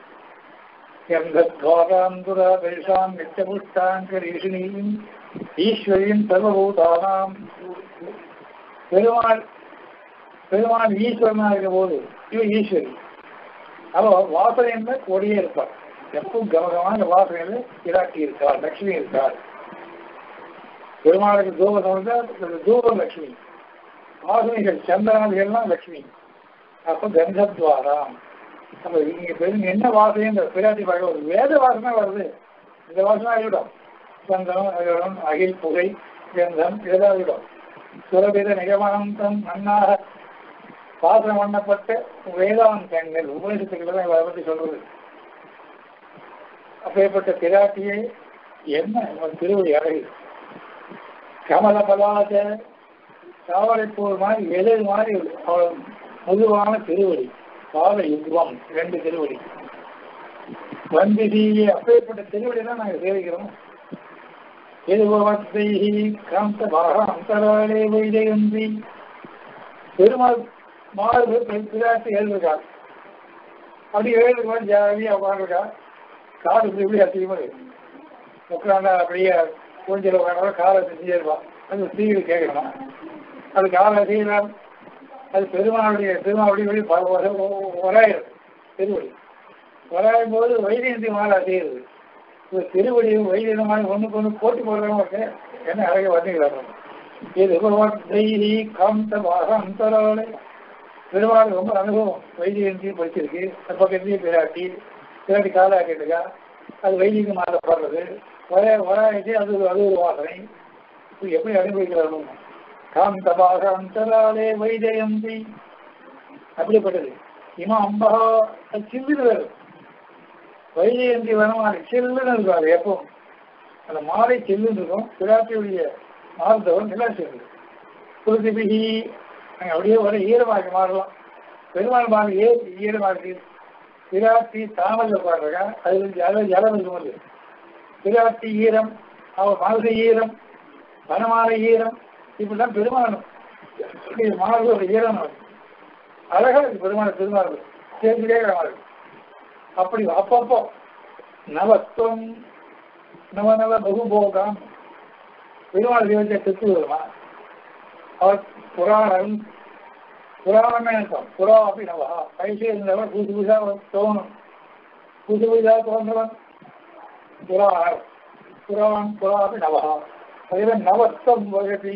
கந்தத்வாராந்துராதேஷாம் நித்தியபுஷ்டாங்கரீஷினியும் ஈஸ்வரியும் சர்வபூதானாம் பெருமாள் பெருமாள் ஈஸ்வரனா இருக்க போது இவ ஈஸ்வரி அவ வாசனையில கொடியே இருப்பாள் எப்பவும் கமகமான வாசனையில இராட்டி இருக்காள் லட்சுமி இருக்காள் பெருமாளுக்கு தூபம் தூபம் லட்சுமி வாசனைகள் சந்தனாதிகள்லாம் லட்சுமி அப்ப கந்தத்வாரம் அப்ப இங்க பெரும் என்ன வாசனை இந்த பிராட்டி பார்க்க ஒரு வேத வாசனை வருது இந்த வாசனை ஆகிவிடும் சந்தனம் அகரம் அகில் புகை கந்தம் இதெல்லாம் ஆகிவிடும் சுரபித நிகமானந்தம் நன்னாக பாசனம் பண்ணப்பட்ட வேதாந்தங்கள் உபநிஷத்துக்களை தான் இவரை பற்றி சொல்றது அப்பேற்பட்ட பிராட்டியை என்ன இவன் திருவடி அழகு கமல பலாத காவலைப்போர் மாதிரி எதிர் மாதிரி அவள் முதுவான திருவடி பாத யுக்வம் ரெண்டு திருவடி வந்திதி அப்பேற்பட்ட திருவடி தான் நாங்கள் சேவிக்கிறோம் எதுவத்தை காந்த பாகாந்தராலே வைஜயந்தி பெருமாள் மாறு பிராட்டி எழுதுகிறார் அப்படி எழுதுக்கு ஜாலியாக உட்காந்துருக்கா காடு இப்படி இப்படி அதிகமாக உட்காந்தா அப்படியே கொஞ்சம் உட்காந்து காலை செஞ்சே இருப்பான் அது தீவிர கேட்கணும் அது காலை செய்யலாம் அது பெருமாளுடைய பெருமாளுடைய வழி வராயிரு திருவடி வராயும் போது வைத்தியந்தி மாலை செய்யுது இது திருவடியும் வைத்தியமான ஒன்றுக்கு ஒன்று போட்டி போடுறவங்க என்ன அழகாக வந்துக்கிறாங்க இது தெய்வீ காந்த பாக அந்தராலே பெருமாள் ரொம்ப அனுபவம் வைத்தியந்தையும் படிச்சிருக்கு அந்த பக்கத்துலேயும் பிராட்டி பிராட்டி காலை ஆக்கிட்டுக்கா அது வைத்தியங்க மாலை போடுறது வர வராயிட்டு அது அது ஒரு வாசனை இது எப்படி அனுபவிக்கிறாங்க காந்தபாக அந்தராலே வைஜயந்தி அப்படிப்பட்டது இமா அம்பா சில்லுன்னு வரும் வைஜயந்தி வனமாலை சில்லுன்னு இருக்கும் அது எப்போ அந்த மாலை சில்லுன்னு இருக்கும் பிராட்டியுடைய மாறுதவன் நிலா சில்லு புதுபிகி அங்கே அப்படியே வர ஈரமாக மாறலாம் பெருமாள் மாறி ஏ ஈரமாக இருக்கு பிராட்டி தாமல் உட்காந்துருக்கா அது அதில் ஜலம் இருக்கும்போது பிராட்டி ஈரம் அவள் மனசு ஈரம் வனமான ஈரம் இப்படிலாம் பெருமானம் மாறுதோட ஈரம் அழகா இருக்கு பெருமான பெருமாள் சேர்ந்துட்டே இருக்கு அப்படி அப்பப்போ நவத்துவம் நவ நவ பகுபோகம் பெருமாள் தேவத்தை செத்து வருமா அவர் புராணம் புராணமே இருக்கும் புறா அப்படி நவா பைசே இருந்தவன் புதுசு புதுசாக தோணும் புது புதுசாக தோன்றவன் புராணம் புராணம் புறா அப்படி நவா அதுவே நவத்தம் வகதி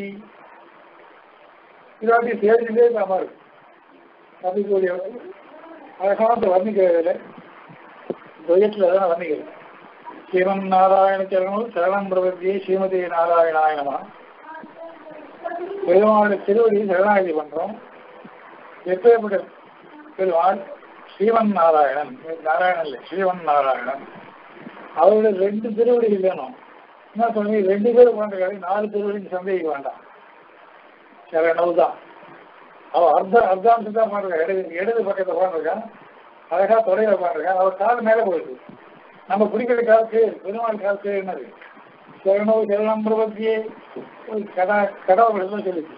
இதாட்டி சேர்ந்துட்டே இருக்காம இருக்கு அப்படிக்கூடிய அழகான வர்ணிக்கிறதுல துயத்தில் தான் வர்ணிக்கிறது ஸ்ரீமன் நாராயண சரணம் சரணம் பிரபத்தியே ஸ்ரீமதி நாராயணாயணமா பெருமாளுடைய திருவடியை சரணாகதி பண்றோம் எப்பேற்பட்ட பெருமாள் ஸ்ரீவன் நாராயணன் நாராயணன் இல்லை ஸ்ரீவன் நாராயணன் அவருடைய ரெண்டு திருவடிகள் வேணும் என்ன சொல்லி ரெண்டு பேர் உட்காந்துருக்காரு நாலு திருவடிக்கு சந்தேகிக்க வேண்டாம் சரணவு தான் அவன் அர்த்த அர்த்தாம்சம் தான் பாருங்க இடது இடது பக்கத்தை உட்காந்துருக்கான் அழகா தொலைவில் உட்காந்துருக்கான் அவர் கால் மேலே போயிருக்கு நம்ம பிடிக்கிற காலுக்கு பெருமாள் காலுக்கு என்னது சரணவு சரணம் பிரபத்தியே கடா கடவுள் தான் சொல்லிச்சு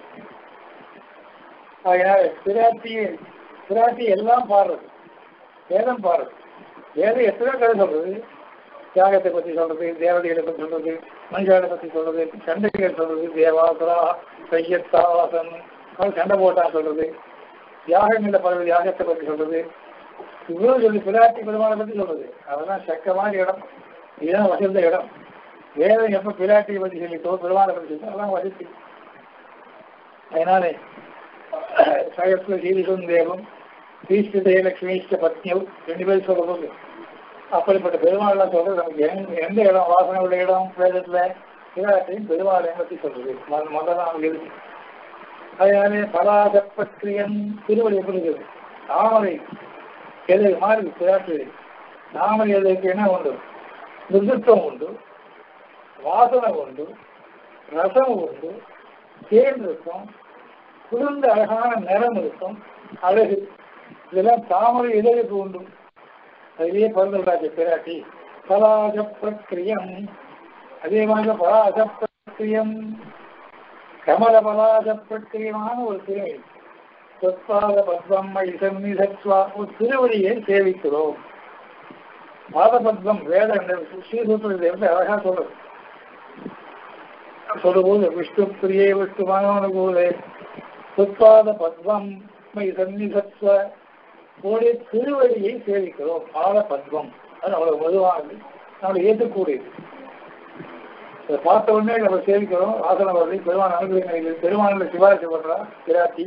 அதனால பிராட்டியை பிராட்டி எல்லாம் பாடுறது வேதம் பாடுறது வேதம் எத்தனை கதை சொல்றது தியாகத்தை பற்றி சொல்றது தேவதைகளை பற்றி சொல்றது மனுஷாவை பற்றி சொல்றது சண்டைகள் சொல்றது தேவாசுரா கையத்தாவாசன் அவன் சண்டை போட்டான் சொல்றது தியாகங்களை பல தியாகத்தை பற்றி சொல்றது இவ்வளவு சொல்லி பிராட்டி பெருமாளை பற்றி சொல்றது அதெல்லாம் சக்கமான இடம் இதுதான் வசந்த இடம் வேதம் எப்ப பிராட்டியை பற்றி சொல்லிட்டோ பெருமாளை பற்றி சொல்லிட்டோ அதெல்லாம் வசதி அதனாலே சகஸ்ல சீரிசும் தேவம் ஸ்ரீஸ்திதே லட்சுமிஷ்ட பத்னியும் ரெண்டு பேரும் சொல்றது அப்படிப்பட்ட பெருமாள்லாம் சொல்றது நமக்கு எங்க எந்த இடம் வாசனை உள்ள இடம் வேதத்துல எல்லாத்தையும் பெருமாளை பற்றி சொல்றது முதல்ல நமக்கு இருக்கு அதனாலே பலாதப்பற்றியன் திருவடி எப்படி இருக்குது தாமரை எது மாதிரி பிராட்டு தாமரை எதுக்கு என்ன உண்டு மிருதுத்துவம் உண்டு வாசனை உண்டு ரசம் உண்டு தேன் இருக்கும் குளிர்ந்த அழகான நிறம் இருக்கும் அழகு இதெல்லாம் தாமரை இதழுக்கு உண்டு அதிலேயே பிறந்துள்ளாச்சு பிராட்டி பலாஜ பிரக்கிரியம் அதே மாதிரி பலாஜ பிரக்கிரியம் கமல பலாஜ பிரக்கிரியமான ஒரு திருவடி சொற்பாத பத்மம் சத்வா ஒரு திருவடியை சேவிக்கிறோம் பாதபத்மம் வேத ஸ்ரீசூத்திரத்தை வந்து அழகா சொல்றது சொல்லும்போது விஷ்ணு பிரியே விஷ்ணு மனோனுகூலே சொற்பாத பத்மம் சன்னிசத்வ உடைய திருவடியை சேவிக்கிறோம் பாத பத்மம் அது அவ்வளவு மதுவானது நம்மளை ஏற்றுக்கூடியது இதை பார்த்த உடனே நம்ம சேவிக்கிறோம் வாசனை வருது பெருமான அனுகிரகங்கள் பெருமானில் சிபாரிசு பண்றா பிராட்டி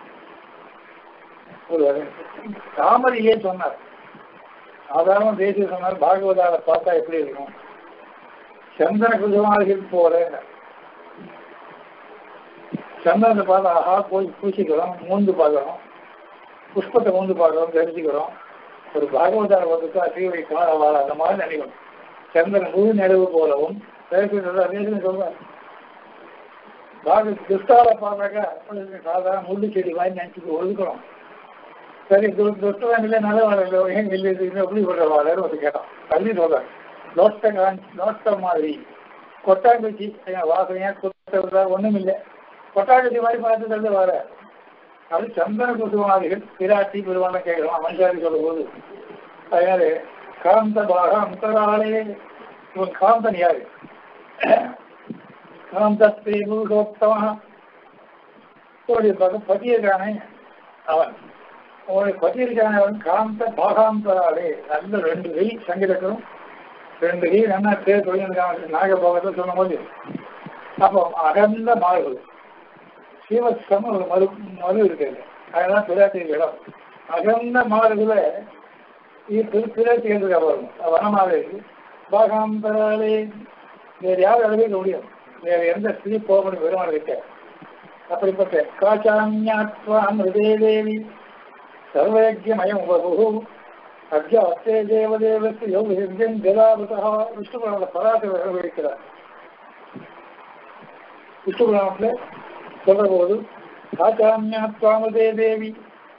ஒரு தாமரையே சொன்னார் சாதாரண தேசிய சொன்னார் பாகவதால பார்த்தா எப்படி இருக்கும் சந்தன குஜமாதிகள் போல சந்தனத்தை பார்த்தா ஆஹா போய் பூசிக்கிறோம் மூந்து பார்க்கிறோம் புஷ்பத்தை மூந்து பார்க்கிறோம் தெரிஞ்சுக்கிறோம் ஒரு பாகவதார வந்துட்டு அசைவை காணவாள அந்த மாதிரி நினைக்கணும் சந்திரன் முழு நிலவு போலவும் பேசுறது சொல்றார் பாக துஷ்டால பார்த்தாக்கா சாதாரண முள்ளு செடி மாதிரி நினைச்சிட்டு ஒதுக்கிறோம் சரி துஷ்டம் இல்லை நல்ல வாழல ஏன் இல்லை இன்னும் எப்படி விடுற வாழன்னு ஒரு கேட்டோம் தள்ளி சொல்றாங்க லோட்ட லோட்ட மாதிரி கொட்டாங்குச்சி வாசனையா கொட்டா ஒண்ணும் இல்லை கொட்டாங்குச்சி மாதிரி பார்த்து தள்ளி வர அது சந்தன குசுமாதிகள் பிராட்டி பெருமான கேட்கலாம் மனுஷாரி சொல்லும் போது அதனால காந்த பாக அந்தராலே இவன் காந்தன் யாரு காந்தஸ்ரீ புருஷோத்தமா பதியிருக்கானே அவன் அவனுடைய பதியிருக்கான அவன் காந்த பாகாந்தராலே நல்ல ரெண்டு கை சங்கீதக்கும் ரெண்டு கை நல்லா பேர் சொல்லியிருக்காங்க நாகபோகத்தை சொல்லும் போது அப்போ அகந்த மாறுகள் சீவசம் ஒரு மறு மறு இருக்குது அதெல்லாம் பிராட்டி இடம் அகந்த மாறுகள பிராட்டி இருக்க வரும் வனமாக இருக்கு பாகாந்தராலே வேறு யாரும் அளவே முடியும் வேற எந்த ஸ்திரீ போக முடியும் பெருமாள் கிட்ட அப்படிப்பட்ட காச்சாமியாத்வாம் ஹிருதேதேவி சர்வயஜ்யமயம் வபு அத்தியாஸ்தே தேவதேவத்து யோக ஹிருதயம் ஜலாபதா விஷ்ணுபுராண பராசர விவரிக்கிறார் விஷ்ணுபுராணத்துல சொல்ற போது காச்சாமியாத்வாமதே தேவி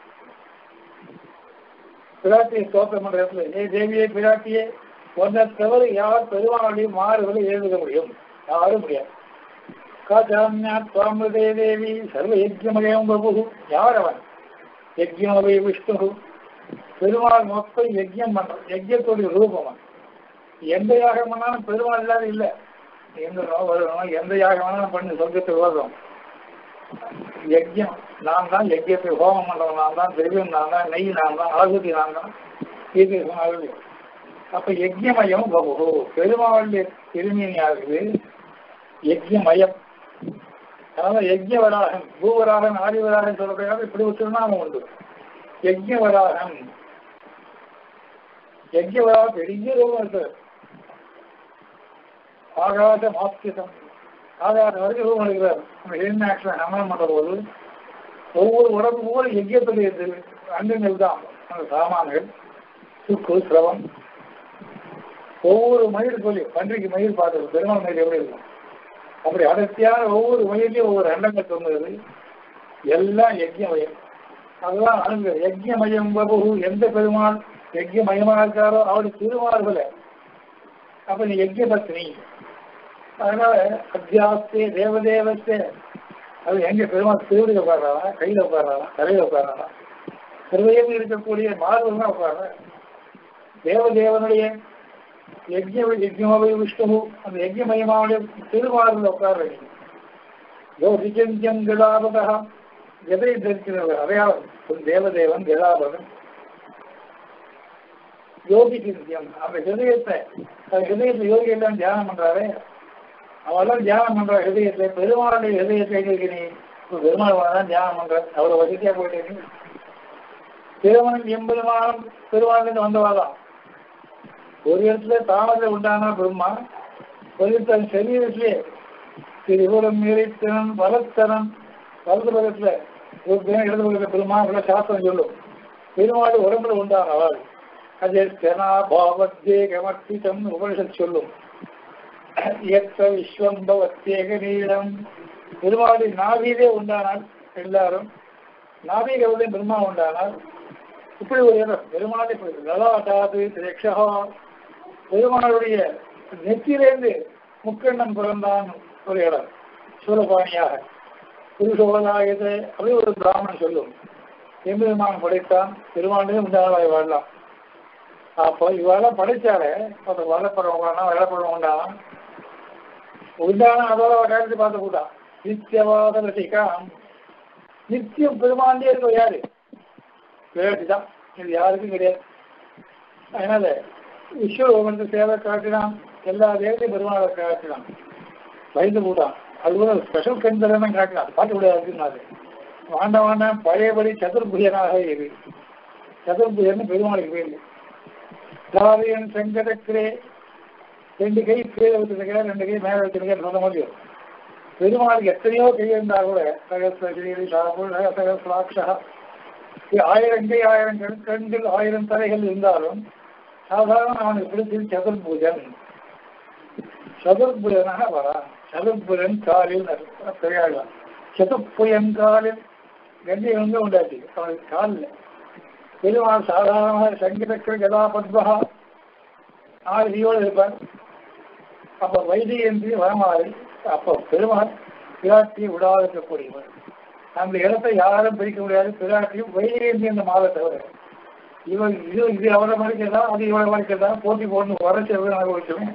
பிராட்டியை ஸ்தோத்திரம் பண்ற இடத்துல ஏ தேவியே பிராட்டியே ஒன்றை தவிர யார் பெருமாளுடைய மாறுகளை எழுத முடியும் யாரும் முடியாது காச்சாமியாத் சுவாமிதே தேவி சர்வ யஜ்யமயம் பிரபு யார் அவன் யஜ்யமவை விஷ்ணு பெருமாள் மொத்தம் யஜ்யம் பண்றான் யஜ்யத்துடைய ரூபம் அவன் எந்த யாகம் பண்ணாலும் பெருமாள் இல்லாத இல்லை எந்த வருவோம் எந்த யாகம் வேணாலும் பண்ணி சொர்க்கத்துக்கு வருவோம் யஜ்யம் நான் தான் யஜ்யத்தை ஹோமம் பண்றவன் நான் தான் திரவியம் நான் தான் நெய் நான் தான் ஆகுதி நான் தான் இது ஆகுதி அப்ப யஜ்யமயம் பபு பெருமாளுடைய திருமீன் ஆகுது யஜ்யமயம் அதனால யஜ்யவராகன் பூவராகன் ஆதிவராகன் சொல்லப்படுறாங்க இப்படி ஒரு திருநாமம் உண்டு யஜ்யவராகன் யஜ்யவராக பெரிய ரூபம் இருக்கு ஆகாத மாஸ்கிதம் ஆகாத வரைக்கும் ரூபம் இருக்கிறார் அந்த ஹிரண்யாட்சன் நமனம் பண்ற போது ஒவ்வொரு உடம்பு கூட யஜ்யத்துடைய அங்கங்கள் தான் அந்த சாமான்கள் சுக்கு சிரவம் ஒவ்வொரு மயில் சொல்லி பன்றிக்கு மயில் பார்த்தது பெருமாள் மயில் எப்படி இருக்கும் அப்படி அடர்த்தியான ஒவ்வொரு மயிலையும் ஒவ்வொரு அண்டங்கள் சொன்னது எல்லாம் யஜ்யமயம் அதெல்லாம் அணுகு யஜ்யமயம் பபு எந்த பெருமாள் யஜ்யமயமா இருக்காரோ அவருடைய திருமார்களை அப்ப நீ யஜ்ய பத்னி அதனால அத்தியாஸ்தே தேவதேவத்தே அது எங்க பெருமாள் திருவிழியில் உட்கார்றாரா கையில உட்கார்றாரா தலையில உட்கார்றாரா திருவையில் இருக்கக்கூடிய மார்பு தான் உட்கார்ற தேவதேவனுடைய யஜ்ய யஜ்யமவை விஷ்ணு அந்த யஜ்யமயமாவுடைய திருமார்பில் உட்கார யோசிச்சம் கிடாபதா எதை தரிக்கிறவர் அடையாளம் தேவதேவன் கிடாபதன் யோகி சிந்தியம் அந்த ஹிருதயத்தை அந்த ஹிருதயத்தை யோகி எல்லாம் தியானம் பண்றாரு அவெல்லாம் தியானம் பண்ற ஹிருதயத்தை பெருமாளுடைய ஹிருதயத்தை கேட்க நீ பெருமாள் தான் தியானம் பண்ற அவ்வளவு வசதியா போயிட்டு திருமணம் எம்பெருமானம் பெருமாள் வந்தவாதான் ஒரு இடத்துல தாமரை உண்டான பிரம்மா ஒரு இடத்துல சரீரத்திலே திரிபுரம் மீறித்தனம் வலத்தனம் வலது பக்கத்துல ஒரு தினம் இடது பக்கத்துல பெருமா உள்ள சாஸ்திரம் சொல்லும் பெருமாள் உடம்புல உண்டானவள் அது தெனா பாவத்தேகமர்த்திதம் உபனிஷத் சொல்லும் இயற்ற விஸ்வம் பவத்தேக நீளம் பெருமாளுடைய நாவிலே உண்டானால் எல்லாரும் நாவிகளுடைய பிரம்மா உண்டானால் இப்படி ஒரு இடம் பெருமாளை லலாட்டாது திரேக்ஷா பெருமாளுடைய நெத்தியிலேருந்து முக்கண்ணன் பிறந்தான் ஒரு இடம் சூலபாணியாக புருஷோகலாயது அப்படி ஒரு பிராமணன் சொல்லும் எம்பெருமான் படைத்தான் பெருமானே உண்டானாய் வாழலாம் அப்போ இவெல்லாம் படைச்சாலே அந்த வளப்படம் உண்டானா வெள்ளப்படம் உண்டானா உண்டானா அதோட காலத்து பார்த்து கூட்டான் நித்தியவாத ரசிகாம் நித்தியம் பெருமாண்டே இருக்க யாரு விளையாட்டு தான் இது யாருக்கும் கிடையாது அதனால விஸ்வ வந்து சேவை காட்டினான் எல்லா தேவையும் பெருமாளை காட்டினான் பயந்து போட்டான் அது கூட ஸ்பெஷல் கண் தான் காட்டலாம் அது பார்க்க முடியாதுன்னாரு வாண்ட வாண்டான் பழையபடி சதுர்புயனாக இரு சதுர்புயர்னு பெருமாளுக்கு பேரு தாரியன் செங்கடக்கிறே ரெண்டு கை கீழே வச்சிருக்க ரெண்டு கை மேலே வச்சிருக்க சொல்ல முடியும் பெருமாளுக்கு எத்தனையோ கை இருந்தா கூட சகஸ்ரீ சாபுல் சகஸ்ராட்சா ஆயிரம் கை ஆயிரம் கண் கண்கள் ஆயிரம் தலைகள் இருந்தாலும் சாதாரண அவனுக்கு பிடிச்சது சதுர்பூஜன் சதுர்புயனாக வரான் சதுர்புயன் காலில் பெரியாள் சதுர்புயன் காலில் கண்டி வந்து உண்டாச்சு அவனுக்கு காலில் பெருமாள் சாதாரணமாக சங்கீதக்கிற கதா பத்மகா ஆதியோடு இருப்பார் அப்ப வைத்தியன்றி வரமாறு அப்போ பெருமாள் பிராட்டி விடாது இருக்கக்கூடியவர் அந்த இடத்தை யாரும் பிரிக்க முடியாது பிராட்டியும் வைத்தியன்றி அந்த மாலை தவிர இவன் இது இது அவரை மறைக்கிறதா அது இவரை மறைக்கிறதா போட்டி போட்டு வரைச்சு அனுபவிச்சுமே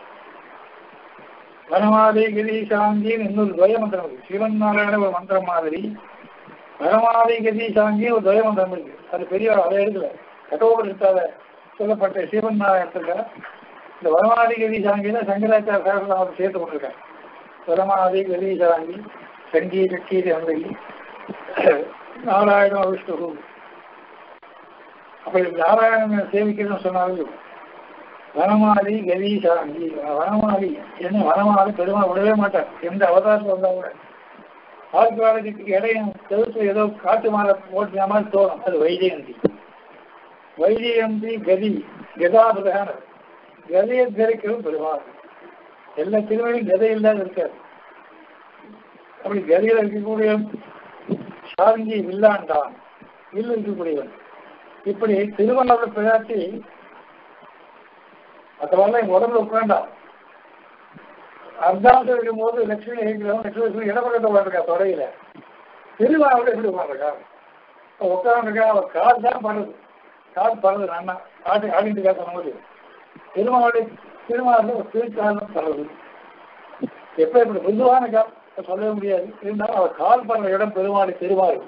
வனமாதி கிரீசாங்கின்னு இன்னொரு துவய மந்திரம் இருக்கு சிவன் நாராயண ஒரு மந்திரம் மாதிரி வனமாதி கிரீசாங்கி ஒரு துவய மந்திரம் இருக்கு அது பெரிய அதை எடுக்கல கட்டோபரித்தால சொல்லப்பட்ட சிவன் நாராயணத்துக்கு இந்த வனமாதி கிரீசாங்கில சங்கராச்சார சாஸ்திரம் அவர் சேர்த்து கொண்டிருக்காங்க வனமாதி கிரீசாங்கி சங்கீத கீதி அந்தகி நாராயண விஷ்ணு அப்படி நாராயணனை சேவிக்கணும்னு சொன்னாலும் வனமாலி கவீசாங்கி வனமாலி என்ன வனமாலி பெருமாள் விடவே மாட்டார் எந்த அவதாரத்தில் வந்தா கூட ஆழ்வாரத்துக்கு இடையும் கழுத்து ஏதோ காட்டு மாலை போட்டு மாதிரி தோணும் அது வைஜெயந்தி வைஜெயந்தி கதி கதாபதான கதையை தரிக்கவும் பெருமாள் எல்லா திருமணியும் கதை இல்லாத இருக்காது அப்படி கதையில் இருக்கக்கூடிய சாரங்கி வில்லாண்டான் வில் இருக்கக்கூடியவன் இப்படி திருவண்ணாமலை பிராட்டி மற்றவெல்லாம் எங்க உடம்புல உட்காண்டாம் அர்த்தாந்தம் இருக்கும்போது லட்சுமி இருக்கிறவங்க லட்சுமி இடப்பக்கத்தை உட்காந்துருக்கா தொடையில திருவாவில் எப்படி உட்காந்துருக்கா உட்காந்துருக்கா அவ கால் தான் பண்ணுது கால் படுறது அண்ணா ஆடி ஆடிட்டு இருக்கா சொன்னபோது திருமாவளி திருமாவளி ஒரு திருக்காலம் படுறது எப்ப இப்படி பொதுவான கால் சொல்லவே முடியாது இருந்தாலும் அவர் கால் படுற இடம் பெருமாளி திருமாறு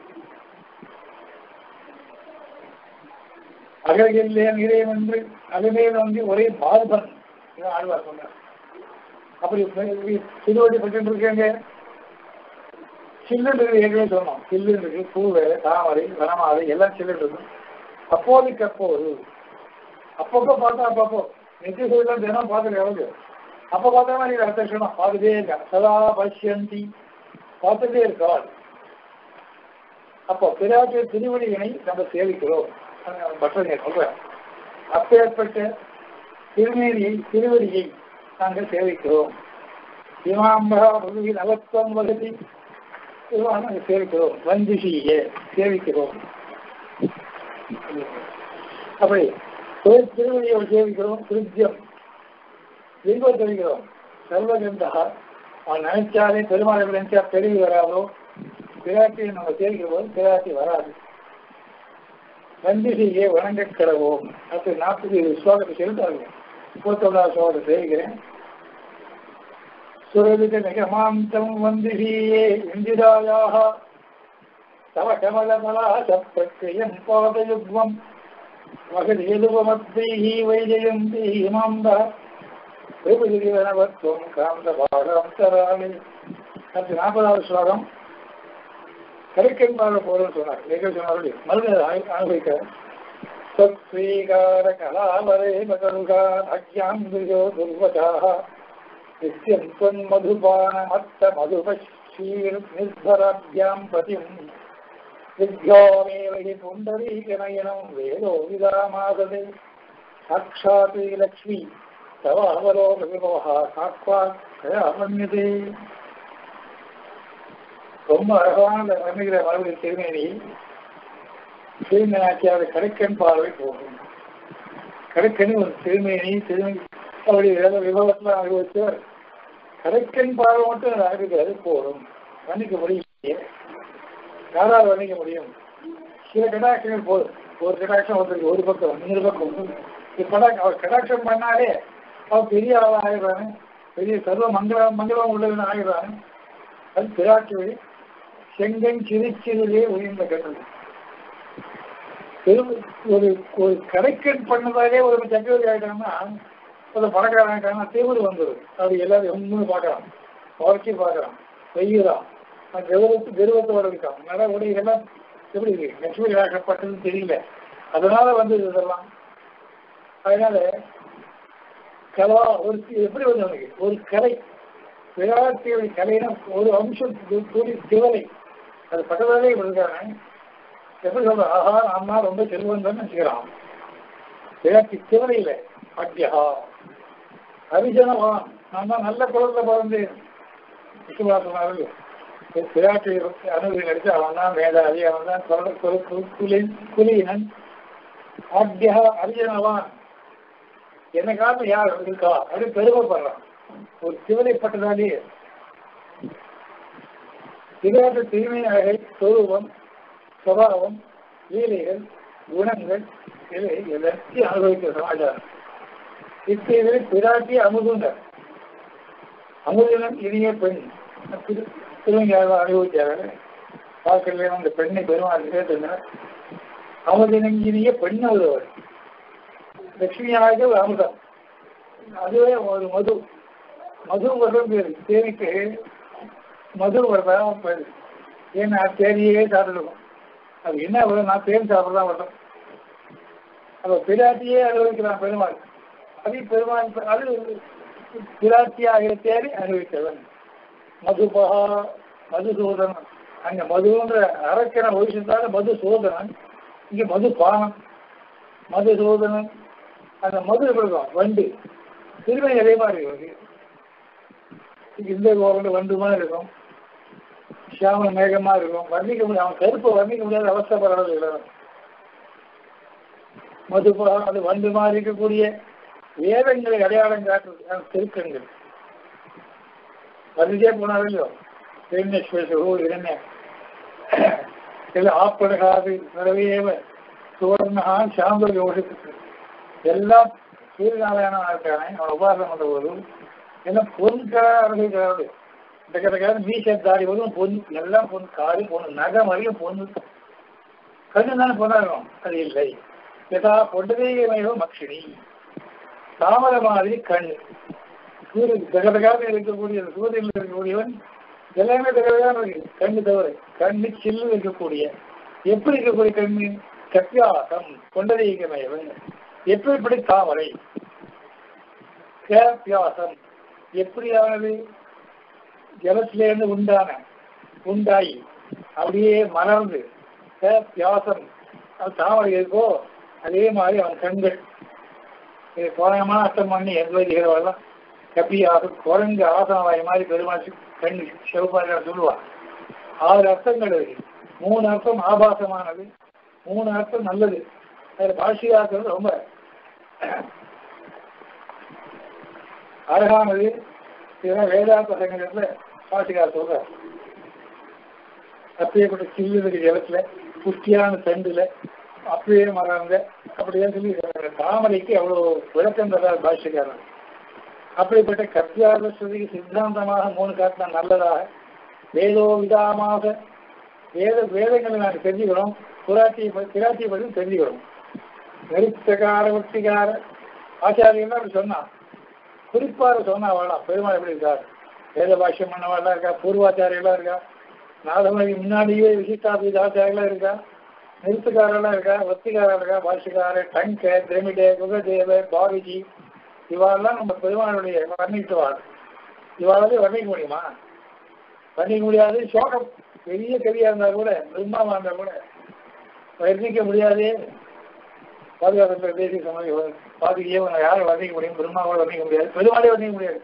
அகல்கில்லே நிறையம் என்று அகமேல் வந்து ஒரே பால்பன் ஆழ்வார் சொன்னார் அப்படி திருவடி பட்டு இருக்காங்க சில்லுன்னு இருக்கு ஏற்கனவே சொன்னோம் சில்லுன்னு இருக்கு பூவை தாமரை வனமாலை எல்லாம் சில்லுன்னு இருக்கும் அப்போதைக்கு அப்போது அப்பப்போ பார்த்தா அப்பப்போ நித்திய சூழலாம் தினம் பார்த்துட்டு எவ்வளவு அப்போ பார்த்தா நீங்க அடுத்த விஷயம் பார்த்துட்டே இருக்கா சதா பஷ்யந்தி பார்த்துட்டே இருக்காள் அப்போ பிராட்டிய திருவடியினை நம்ம சேவிக்கிறோம் பட்டனை சொல்றேன் அப்பேற்பட்ட திருநேரியை திருவடியை நாங்கள் சேவிக்கிறோம் இமாம்பா பகுதியில் அவத்துவம் வகுதி நாங்கள் சேவிக்கிறோம் வந்திஷியை சேவிக்கிறோம் அப்படி திருவடியை சேவிக்கிறோம் திருத்தியம் லிங்கம் தெரிவிக்கிறோம் சர்வகந்தா அவன் நினைச்சாலே பெருமாளை நினைச்சா பெருகி வராதோ பிராட்டியை நம்ம சேவிக்கிற போது பிராட்டி வராது வந்திகையை வணங்க கிடவோம் அப்படி நாற்பது ஸ்லோகத்தை செலுத்தாங்க முப்பத்தொன்னாவது ஸ்லோகத்தை செய்கிறேன் சுரவித நிகமாந்தம் வந்திகையே இந்திராயாக தவ கமலமலா சப்பிரக்கிரியம் பாதயுக்வம் மகதேலுவமத்தைஹி வைஜயந்தி இமாந்த பிரபுதிரிவனவத்துவம் காந்த பாடாந்தராளி அடுத்து நாற்பதாவது ஸ்லோகம் கருக்கென்பாக போறோம்னு சொன்னார் நீங்கள் சொன்னார்கள் மறுபடியும் அனுபவிக்க சத்ஸ்வீகார கலாவரே மகருகா அக்யாந்திரியோ துர்வச்சாக நித்யம் தொன் மதுபான மத்த மதுபீர் நிர்பராபியாம் பதிம் வித்யோமேவகி புண்டரீகநயனம் வேதோ விதாமாததே சாட்சாத் லக்ஷ்மி தவ அவலோக விமோகா காக்வா கயாமன்யதே ரொம்ப அழகான வர்ணிக்கிற மறுபடியும் திருமேனி திருமேனாக்கியாவது கடைக்கண் பார்வை போகும் கடைக்கண் ஒரு திருமேனி திருமணி அப்படி விபவத்தில் அனுபவிச்சவர் கடைக்கண் பார்வை மட்டும் அனுபவிக்கிறது போதும் வர்ணிக்க முடியலையே யாராவது வர்ணிக்க முடியும் சில கடாட்சங்கள் போதும் ஒரு கடாட்சம் ஒருத்தருக்கு ஒரு பக்கம் இன்னொரு பக்கம் இப்ப அவர் கடாட்சம் பண்ணாலே அவர் பெரிய ஆளாக ஆகிடுறாங்க பெரிய சர்வ மங்கள மங்களம் உள்ளவன் ஆகிடுறாங்க அது பிராட்டி வழி செங்கன் சிரிச்சிலே உயர்ந்த கண்ணு ஒரு ஒரு கடைக்கன் பண்ணதாலே ஒரு சக்கரவர்த்தி ஆகிட்டாங்கன்னா ஒரு பணக்காரன் ஆகிட்டாங்கன்னா தீவிர வந்துடும் அது எல்லாரும் ஒன்று பார்க்கலாம் குறைச்சி பார்க்குறான் வெய்யுறான் கௌரவத்து கௌரவத்தோட இருக்கான் நட உடைகள்லாம் எப்படி இருக்கு லட்சுமி ஆக்கப்பட்டதுன்னு தெரியல அதனால வந்து இதெல்லாம் அதனால கலா ஒரு எப்படி வந்து அவனுக்கு ஒரு கலை விராட்டியுடைய கலைனா ஒரு அம்சம் கூடி திவலை அது பக்கத்தாலே இருக்காங்க எப்படி சொல்ற ஆஹா அம்மா ரொம்ப செல்வம் தான் நினைச்சுக்கிறான் விராட்டி திவலை இல்லை அத்தியா ஹரிஜனவான் நான் தான் நல்ல குழந்தை பிறந்தேன் விசுவாசனார்கள் விராட்டி அனுமதி நடிச்சு அவன் தான் வேதாதி அவன் தான் குல குலியினன் ஆத்தியா அரிஜனவான் என்ன காரணம் யார் இருக்கா அப்படின்னு பெருமைப்படுறான் ஒரு சிவனைப்பட்டதாலே விளையாட்டு தீமையாக சொரூபம் சுபாவம் லீலைகள் குணங்கள் இதை எல்லாத்தையும் அனுபவிக்கிற சமாச்சாரம் இத்தகைய பிராட்டி அமுதுனர் அமுதினம் இனிய பெண் திரு திருவங்கியாக அனுபவிச்சாரு பார்க்கல அந்த பெண்ணை பெருமாள் கேட்டுனார் அமுதினம் இனிய பெண் ஒருவர் லட்சுமியாக ஒரு அமுதம் அதுவே ஒரு மது மது வரும் பேரு தேனிக்கு மது வரதான் பேரு ஏன்னா தேனியே சாப்பிடுவோம் அது என்ன வரும் நான் தேன் சாப்பிடலாம் வரும் அப்ப பிராட்டியே அனுபவிக்கிறான் பெருமாள் அது பெருமாள் அது பிராட்டியாக தேடி அனுபவித்தவன் மதுபகா மதுசூதனன் அங்க மதுன்ற அரக்கன ஒழிச்சிருந்தால மதுசூதனன் இங்க மது பானம் மதுசூதனன் அந்த மது இருக்கும் வண்டு திருமணி அதே மாதிரி இருக்கு இந்த கோவில் வண்டு மாதிரி இருக்கும் சியாம மேகமா இருக்கும் வர்ணிக்க முடியாது அவன் கருப்பை வர்ணிக்க முடியாத அவஸ்தப்படுறது இல்லை மதுபா அது வண்டு மாதிரி இருக்கக்கூடிய வேதங்களை அடையாளம் காட்டுறது அந்த திருக்கண்கள் வந்துட்டே போனாவில்லையோ திருநேஸ்வரோ இரண்ய எல்லாம் ஆப்படகாது நிறைவேவ சுவர்ணகா சாம்பல் யோசித்து எல்லாம் சூரியநாராயணன் இருக்கானே அவன் உபாசனம் பண்ற போதும் எல்லாம் பொருட்களாக அனுபவிக்கிறாரு இந்த கதை மீசத்தாடி வரும் பொன் எல்லாம் பொன் காரி பொண்ணு நகை வரையும் பொண்ணு கண்ணு தானே பொண்ணாகும் அது இல்லை யதா பொண்டதேயமேவ மக்ஷினி தாமர மாதிரி கண் சூரியன் தகதகாக இருக்கக்கூடிய சூரியனில் இருக்கக்கூடியவன் எல்லாமே தகதகாக இருக்கு கண்ணு தவிர கண்ணு சில்லு இருக்கக்கூடிய எப்படி இருக்கக்கூடிய கண்ணு கத்தியாசம் கொண்டதேயமேவன் எப்படிப்படி தாமரை கேப்பியாசம் எப்படியானது ஜலத்திலேருந்து உண்டான உண்டாயி அப்படியே மலர்ந்து பியாசம் அது தாமரை இருக்கோ அதே மாதிரி அவன் கண்கள் இது கோலமான அர்த்தம் பண்ணி எண்பதுகிறவெல்லாம் கப்பி ஆசம் குரங்கு ஆசனவாய் மாதிரி பெருமாள் கண் சிவபாரியா சொல்லுவான் ஆறு அர்த்தங்கள் இருக்கு மூணு அர்த்தம் ஆபாசமானது மூணு அர்த்தம் நல்லது அதில் பாஷியாக்கிறது ரொம்ப அழகானது இதெல்லாம் வேதாந்த சங்கத்துல பாஷிகார் சொல்றார் அப்படியே கூட சில்லு இருக்கிற இடத்துல புஷ்டியான தண்டுல அப்படியே மறந்த அப்படியே சொல்லி தாமரைக்கு அவ்வளவு விளக்கம் தர்றார் பாஷ்யக்காரன் அப்படிப்பட்ட கத்தியாரஸ்வதிக்கு சித்தாந்தமாக மூணு காட்டினா நல்லதாக வேதோ விதாமாக வேத வேதங்களை நாங்கள் தெரிஞ்சுக்கிறோம் புராட்டியை பிராட்டியை பற்றி தெரிஞ்சுக்கிறோம் நெருத்தகார வட்டிகார ஆச்சாரியெல்லாம் அப்படி சொன்னான் குறிப்பாக சொன்னா வாழலாம் பெருமாள் எப்படி இருக்கார் வேத பாஷ்யம் பண்ணவாள்லாம் இருக்கா பூர்வாச்சாரியெல்லாம் இருக்கா நாதமணிக்கு முன்னாடியே விசிஷ்டாபீத ஆச்சாரியெல்லாம் இருக்கா நிறுத்துக்காரெல்லாம் இருக்கா வத்திகாரா இருக்கா பாஷிகார டங்க திரமிட குகதேவ பாவிஜி இவாளெல்லாம் நம்ம பெருமாளுடைய வர்ணித்துவாள் இவாளாலே வர்ணிக்க முடியுமா வர்ணிக்க முடியாது சோகம் பெரிய கவியா இருந்தா கூட பிரம்மாவா இருந்தா கூட வர்ணிக்க முடியாதே பாதுகாப்பு தேசிய சமூக பாதுகையே யாரும் வர்ணிக்க முடியும் பிரம்மாவோட வர்ணிக்க முடியாது பெருமாளே வர்ணிக்க முடியாது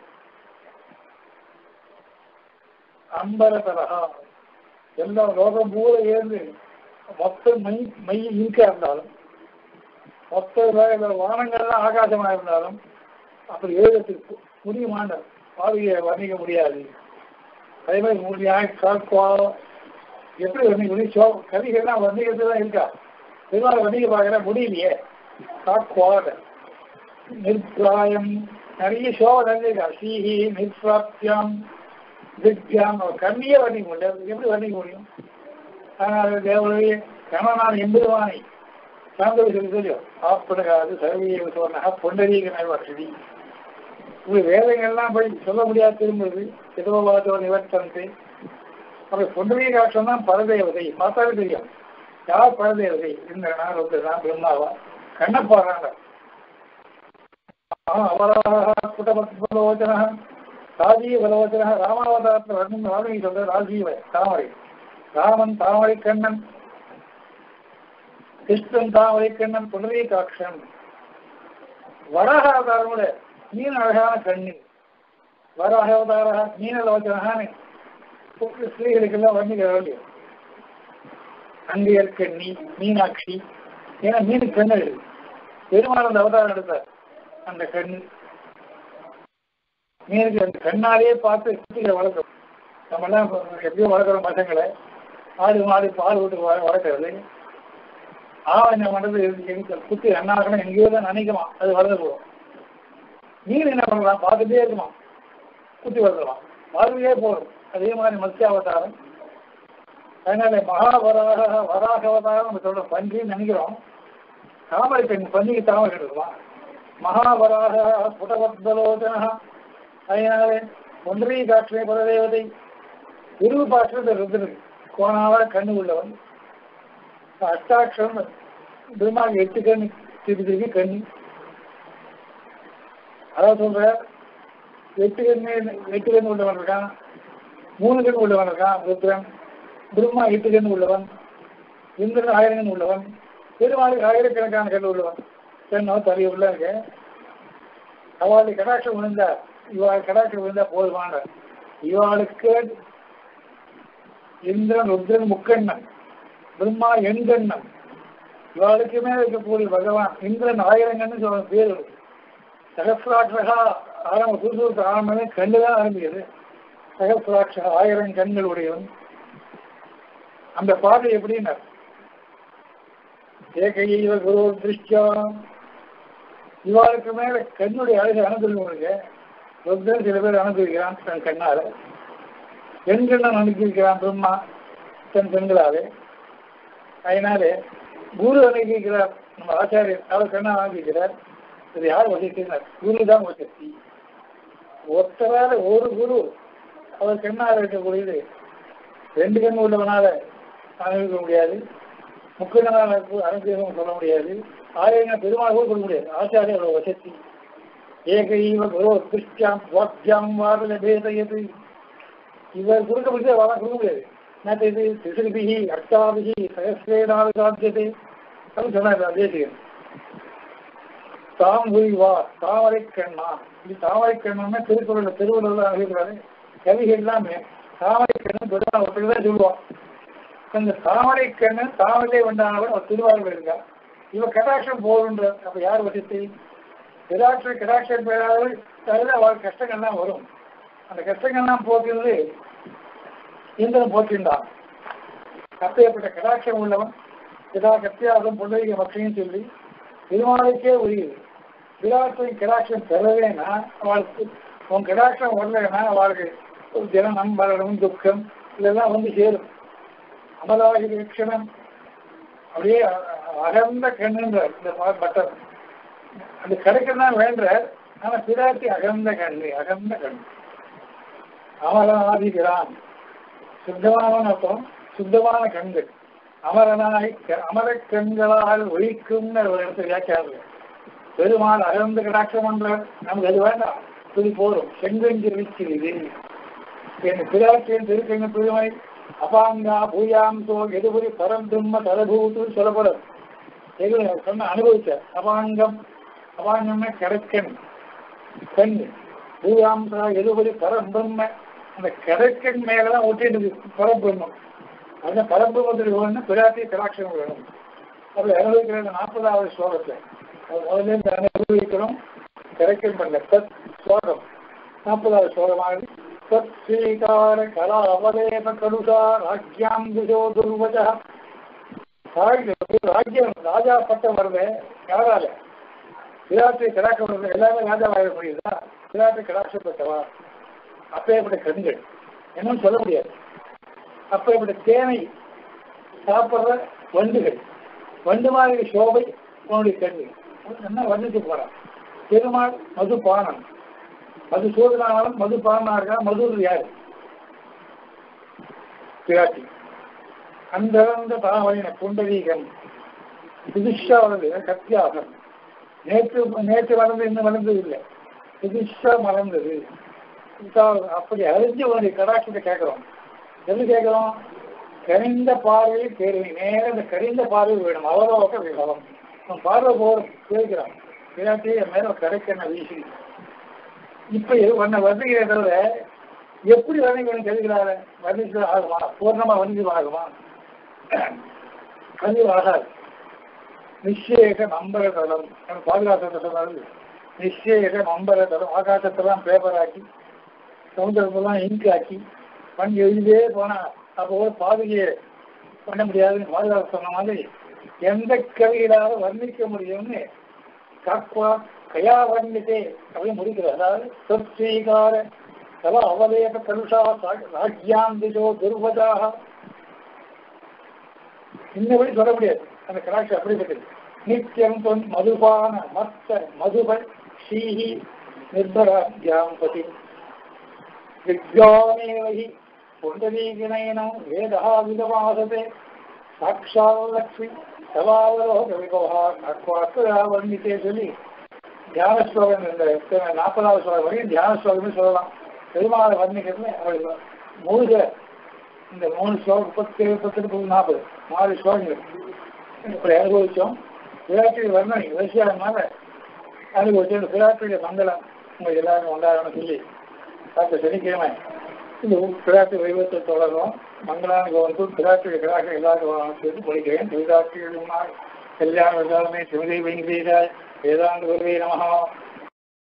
அம்பரதரகா எல்லாம் லோகம் பூர ஏந்து மொத்த மை மை இங்கா இருந்தாலும் மொத்த வானங்கள்லாம் ஆகாசமாக இருந்தாலும் அப்படி எழுதத்துக்கு முடியுமான பாதுகையை வர்ணிக்க முடியாது அதே மாதிரி முடியாக காக்குவா எப்படி வர்ணிக்க முடியும் சோ கவிகள்லாம் வர்ணிக்கிறது தான் இருக்கா பெருமாள் வர்ணிக்க பார்க்குற முடியலையே காக்குவாட நிர்பிராயம் நிறைய சோகம் நிறைஞ்சிருக்கா சீஹி நிர்பிராப்தியம் திக்யாம் கண்ணியே வர்ணிக்க முடியாது எப்படி வர்ணிக்க முடியும் ஆனால் தேவனுடைய கணவனான எம்பெருவானை சார்ந்தது சொல்லி சொல்லியோ ஆப்பிடுகாது சர்வீக சொன்னா பொண்டரீக வசதி இப்படி வேதங்கள்லாம் போய் சொல்ல முடியாது திரும்புது ஏதோ வாதோ நிவர்த்தனத்தை அப்புறம் பொன்னிய காட்சம் தான் பரதேவதை பார்த்தாலே தெரியும் யார் பரதேவதை இந்திரனா ருத்ரனா பிரம்மாவா கண்ணப்பாறாங்க அவராக குட்டபலோச்சன ராஜீவ பலோச்சன ராமாவதாரத்தில் வர்ணம் ராமணி சொல்ற ராஜீவ தாமரை ராமன் தாமரை கண்ணன் கிருஷ்ணன் தாமரை கண்ணன் புனரே காட்சன் வராக அவதாரம் கூட மீன் அழகான கண்ணு வராக அவதார மீனலோச்சனானே ஸ்திரீகளுக்கெல்லாம் வர்ணிக்க வேண்டிய அங்கையர் கண்ணி மீனாட்சி ஏன்னா மீனு கண்ணு பெருமாள் அந்த அவதாரம் எடுத்தார் அந்த கண்ணு மீனுக்கு அந்த கண்ணாலேயே பார்த்து குட்டிகளை வளர்க்கணும் நம்ம எல்லாம் எப்படியும் வளர்க்குறோம் பசங்களை ஆடு மாடு பால் விட்டு வ- வளர்க்கறது ஆவணம் என்ன பண்றது எங்க குட்டி அண்ணாக்கணும் எங்கேயோ தான் நினைக்குமா அது வளர்ந்து போகும் மீன் என்ன பண்ணலாம் பார்த்துட்டே இருக்குமா குட்டி வளர்க்கலாம் பார்வையே போதும் அதே மாதிரி மத்ய அவதாரம் அதனால மகாவராக வராக அவதாரம் நம்ம சொல்றோம் பன்றின்னு நினைக்கிறோம் தாமரை பெண் பன்னிக்கு தாமரை இருக்குமா மகாவராக புடவத்பலோச்சன அதனால ஒன்றிய காற்றை பரதேவதை இருவு பாற்றது ருத்ரன் கோணாவா கண்ணு உள்ளவன் அஷ்டாட்சரம் பெருமாள் எட்டு கண்ணு திருப்பி திருப்பி கண்ணு அதான் சொல்ற எட்டு கண்ணு எட்டு கண்ணு உள்ளவன் இருக்கான் மூணு கண்ணு உள்ளவன் இருக்கான் ருத்ரன் பிரம்மா எட்டு கண்ணு உள்ளவன் இந்திரன் ஆயிரம் கண்ணு உள்ளவன் பெருமாளுக்கு ஆயிரக்கணக்கான கண்ணு உள்ளவன் கண்ணோ தறி உள்ள இருக்கு அவளுக்கு கடாட்சம் விழுந்தா இவாள் கடாட்சம் விழுந்தா போதுமான இவாளுக்கு இந்திரன் ருத்ரன் முக்கண்ணன் பிரம்மா எண்கண்ணன் இவாளுக்குமே இருக்கக்கூடிய பகவான் இந்திரன் ஆயிரங்கன்னு சொல்ற பேர் இருக்கு சகசிராட்சகா ஆரம்ப புதுசு ஆரம்பமே கண்ணு தான் ஆரம்பிக்குது சகசிராட்சகா ஆயிரம் கண்கள் உடையவன் அந்த பாட்டு எப்படின்னா ஏகையைவ குரு திருஷ்டியா இவாளுக்கு மேல கண்ணுடைய அழகு அனுபவிங்க ருத்ரன் சில பேர் அனுபவிக்கிறான் தன் கண்ணால பெண்கண்ணன் அனுபவிக்கிறான் பிரம்மா தன் பெண்களாலே அதனாலே குரு அனுபவிக்கிறார் நம்ம ஆச்சாரியர் அவர் கண்ணா அனுபவிக்கிறார் இது யார் வசிக்கிறார் குரு தான் வசதி ஒருத்தரால ஒரு குரு அவர் கண்ணால் இருக்கக்கூடியது ரெண்டு கண் உள்ளவனால அனுபவிக்க முடியாது முக்கியமான அனுகிரகம் சொல்ல முடியாது ஆயிரம் பெருமாள் கூட சொல்ல முடியாது ஆச்சாரிய வசதி ஏகைவ குரு கிருஷ்டியாம் வாக்கியாம் வாரல பேதையது இவர் கொடுக்க முடியாது வாழ கொடுக்க முடியாது நேற்று இது திசிபிகி அஷ்டாபிகி சகசிரேனாவது சாத்தியது அப்படின்னு சொன்னார் தேசியம் தாம் வா தாமரை கண்ணா இது தாமரை கண்ணா திருக்குறள் திருவள்ளுவர் அறிவிக்கிறாரு கவிகள் எல்லாமே தாமரை கண்ணன் பெருமாள் ஒருத்தர் தான் சொல்லுவான் அந்த தாமரை கண்ணன் தாமரை வந்தானவர் அவர் திருவாரூர் இருக்கா இவ கடாட்சம் போகின்ற அப்ப யார் வசத்தை கடாட்ச கடாட்சம் பெறாதவர் தவிர அவர் கஷ்டங்கள்லாம் வரும் அந்த கஷ்டங்கள்லாம் போக்குறது இந்திரன் போக்கின்றான் அப்பேற்பட்ட கடாட்சம் உள்ளவன் இதா கத்தியாசம் பொருளிக மக்களையும் சொல்லி திருமாலைக்கே உரியது விராட்டின் கடாட்சம் பெறவேனா அவளுக்கு உன் கடாட்சம் வரலைன்னா அவளுக்கு ஒரு ஜனனம் மரணம் துக்கம் இதெல்லாம் வந்து சேரும் அமலாகி லட்சணம் அப்படியே அகர்ந்த கண்ணுன்றார் இந்த பட்டர் அது கிடைக்கதான் வேண்டார் ஆனா பிராட்டி அகர்ந்த கண்ணு அகர்ந்த கண் அமரனாதிகிறான் சுத்தமான அர்த்தம் சுத்தமான கண்கள் அமரனாய் அமர கண்களால் ஒழிக்கும்னு ஒரு இடத்துல வியாக்கியாரு பெருமாள் அகர்ந்த கடாட்சம் பண்றார் நமக்கு அது வேண்டாம் துணி போரும் செங்கஞ்சி வீச்சு இது என் பிராட்டியின் திருக்கண்ண பெருமை அபாங்கா பூயாம் தோ எதுபுரி பரம் பிரம்ம தலபூத்து சொல்லப்படும் எது சொன்ன அனுபவிச்ச அபாங்கம் அபாங்கம்னா கிடைக்கன் கண் பூயாம் தா எதுபுரி பரம் பிரம்ம அந்த கிடைக்கன் மேலதான் ஒட்டிட்டு பரபிரம்மம் அந்த பரபிரம்மத்துக்கு வேணும் பிராட்டி கலாட்சம் வேணும் அப்படி அனுபவிக்கிற இந்த நாற்பதாவது ஸ்லோகத்தை அது முதல்ல இருந்து அனுபவிக்கிறோம் கிடைக்கன் பண்ணல தத் ஸ்லோகம் நாற்பதாவது ஸ்லோகமானது தத் ஸ்ரீகார கலா அவதேப கலுஷா ராஜ்யாம் திசோ துர்வஜா ராஜ்யம் ராஜா பட்டம் வருது யாரால விராட்டை கடாட்சம் வருது எல்லாமே ராஜா வாழ முடியுதா விராட்டை கடாட்சப்பட்டவா அப்பேற்பட்ட கண்கள் என்னன்னு சொல்ல முடியாது அப்பேற்பட்ட தேனை சாப்பிட்ற வண்டுகள் வண்டு மாதிரி சோபை உன்னுடைய கண்கள் என்ன வர்ணித்து போறான் பெருமாள் மதுபானம் மது சூதனாலும் மது பாலனா இருக்கா மது யாரு பிராட்டி அந்த அந்த தாவலின புண்டரீகம் புதுஷா வளர்ந்து கத்தியாகம் நேற்று நேற்று வளர்ந்து இன்னும் வளர்ந்தது இல்லை புதுஷா மலர்ந்தது அப்படி அறிஞ்சு உனக்கு கடாட்சத்தை கேட்கிறோம் எது கேட்கிறோம் கரிந்த பார்வையில் தேர்வை நேர அந்த கரிந்த பார்வை வேணும் அவரோக விபவம் அவன் பார்வை போதும் கேட்கிறான் பிராட்டி என் மேல கடைக்கண்ண வீசி இப்ப உன்னை வர்ணிக்கிறத தவிர எப்படி வர்ணிக்கணும் தெரிகிறாரு வர்ணிச்சு ஆகுமா பூர்ணமா வர்ணிச்சு ஆகுமா பதிவு ஆகாது நிச்சயக நம்பர தளம் பாதுகாப்பு சொன்னாரு நிச்சயக நம்பர தளம் ஆகாசத்தெல்லாம் பேப்பர் ஆக்கி சமுதிரத்தெல்லாம் இங்க் ஆக்கி பண்ணி எழுதியே போனா அப்போ பாதுகையை பண்ண முடியாதுன்னு பாதுகாப்பு சொன்ன மாதிரி எந்த கவியிலாவது வர்ணிக்க முடியும்னு காக்குவா கயா வர்ணித்தே அப்படின்னு முடிக்கிறது அதாவது சொற்சீகார தல அவலேப கலுஷா ராஜ்யாந்திஜோ துர்வதாக இன்னபடி சொல்ல முடியாது அந்த கடாட்சி அப்படிப்பட்டது நித்தியம் தொன் மதுபான மத்த மதுப ஸ்ரீஹி நிர்பராஜ்யாம் பதி விஜானேவஹி புண்டரீகிணேனம் வேதா விதவாசதே சாட்சாலக்ஷ்மி சவாவலோக விபவா அக்வாக்கா வர்ணித்தே சொல்லி தியான ஸ்லோகம் இந்த நாற்பதாவது ஸ்லோகம் வரைக்கும் தியான ஸ்லோகமே சொல்லலாம் பெருமாளை வர்ணிக்கிறதுல அவள் மூழ்க இந்த மூணு ஸ்லோகம் முப்பத்தி முப்பத்தி முப்பது நாற்பது நாலு ஸ்லோகங்கள் இப்படி அனுபவிச்சோம் விராட்டிய வர்ணனை வரிசையானதுனால அனுபவிச்சோம் இந்த விராட்டிய மங்களம் உங்க எல்லாரும் கொண்டாடணும் சொல்லி அடுத்த சனிக்கிழமை இந்த பிராட்டி வைபவத்தை தொடரும் மங்களானுபவத்தும் பிராட்டி கிராக எல்லாரும் சேர்த்து படிக்கிறேன் விராட்டியுமாய் கல்யாண விசாரணை சிவதை வெங்கடேஷாய் வேதாந்த குருவே நமகா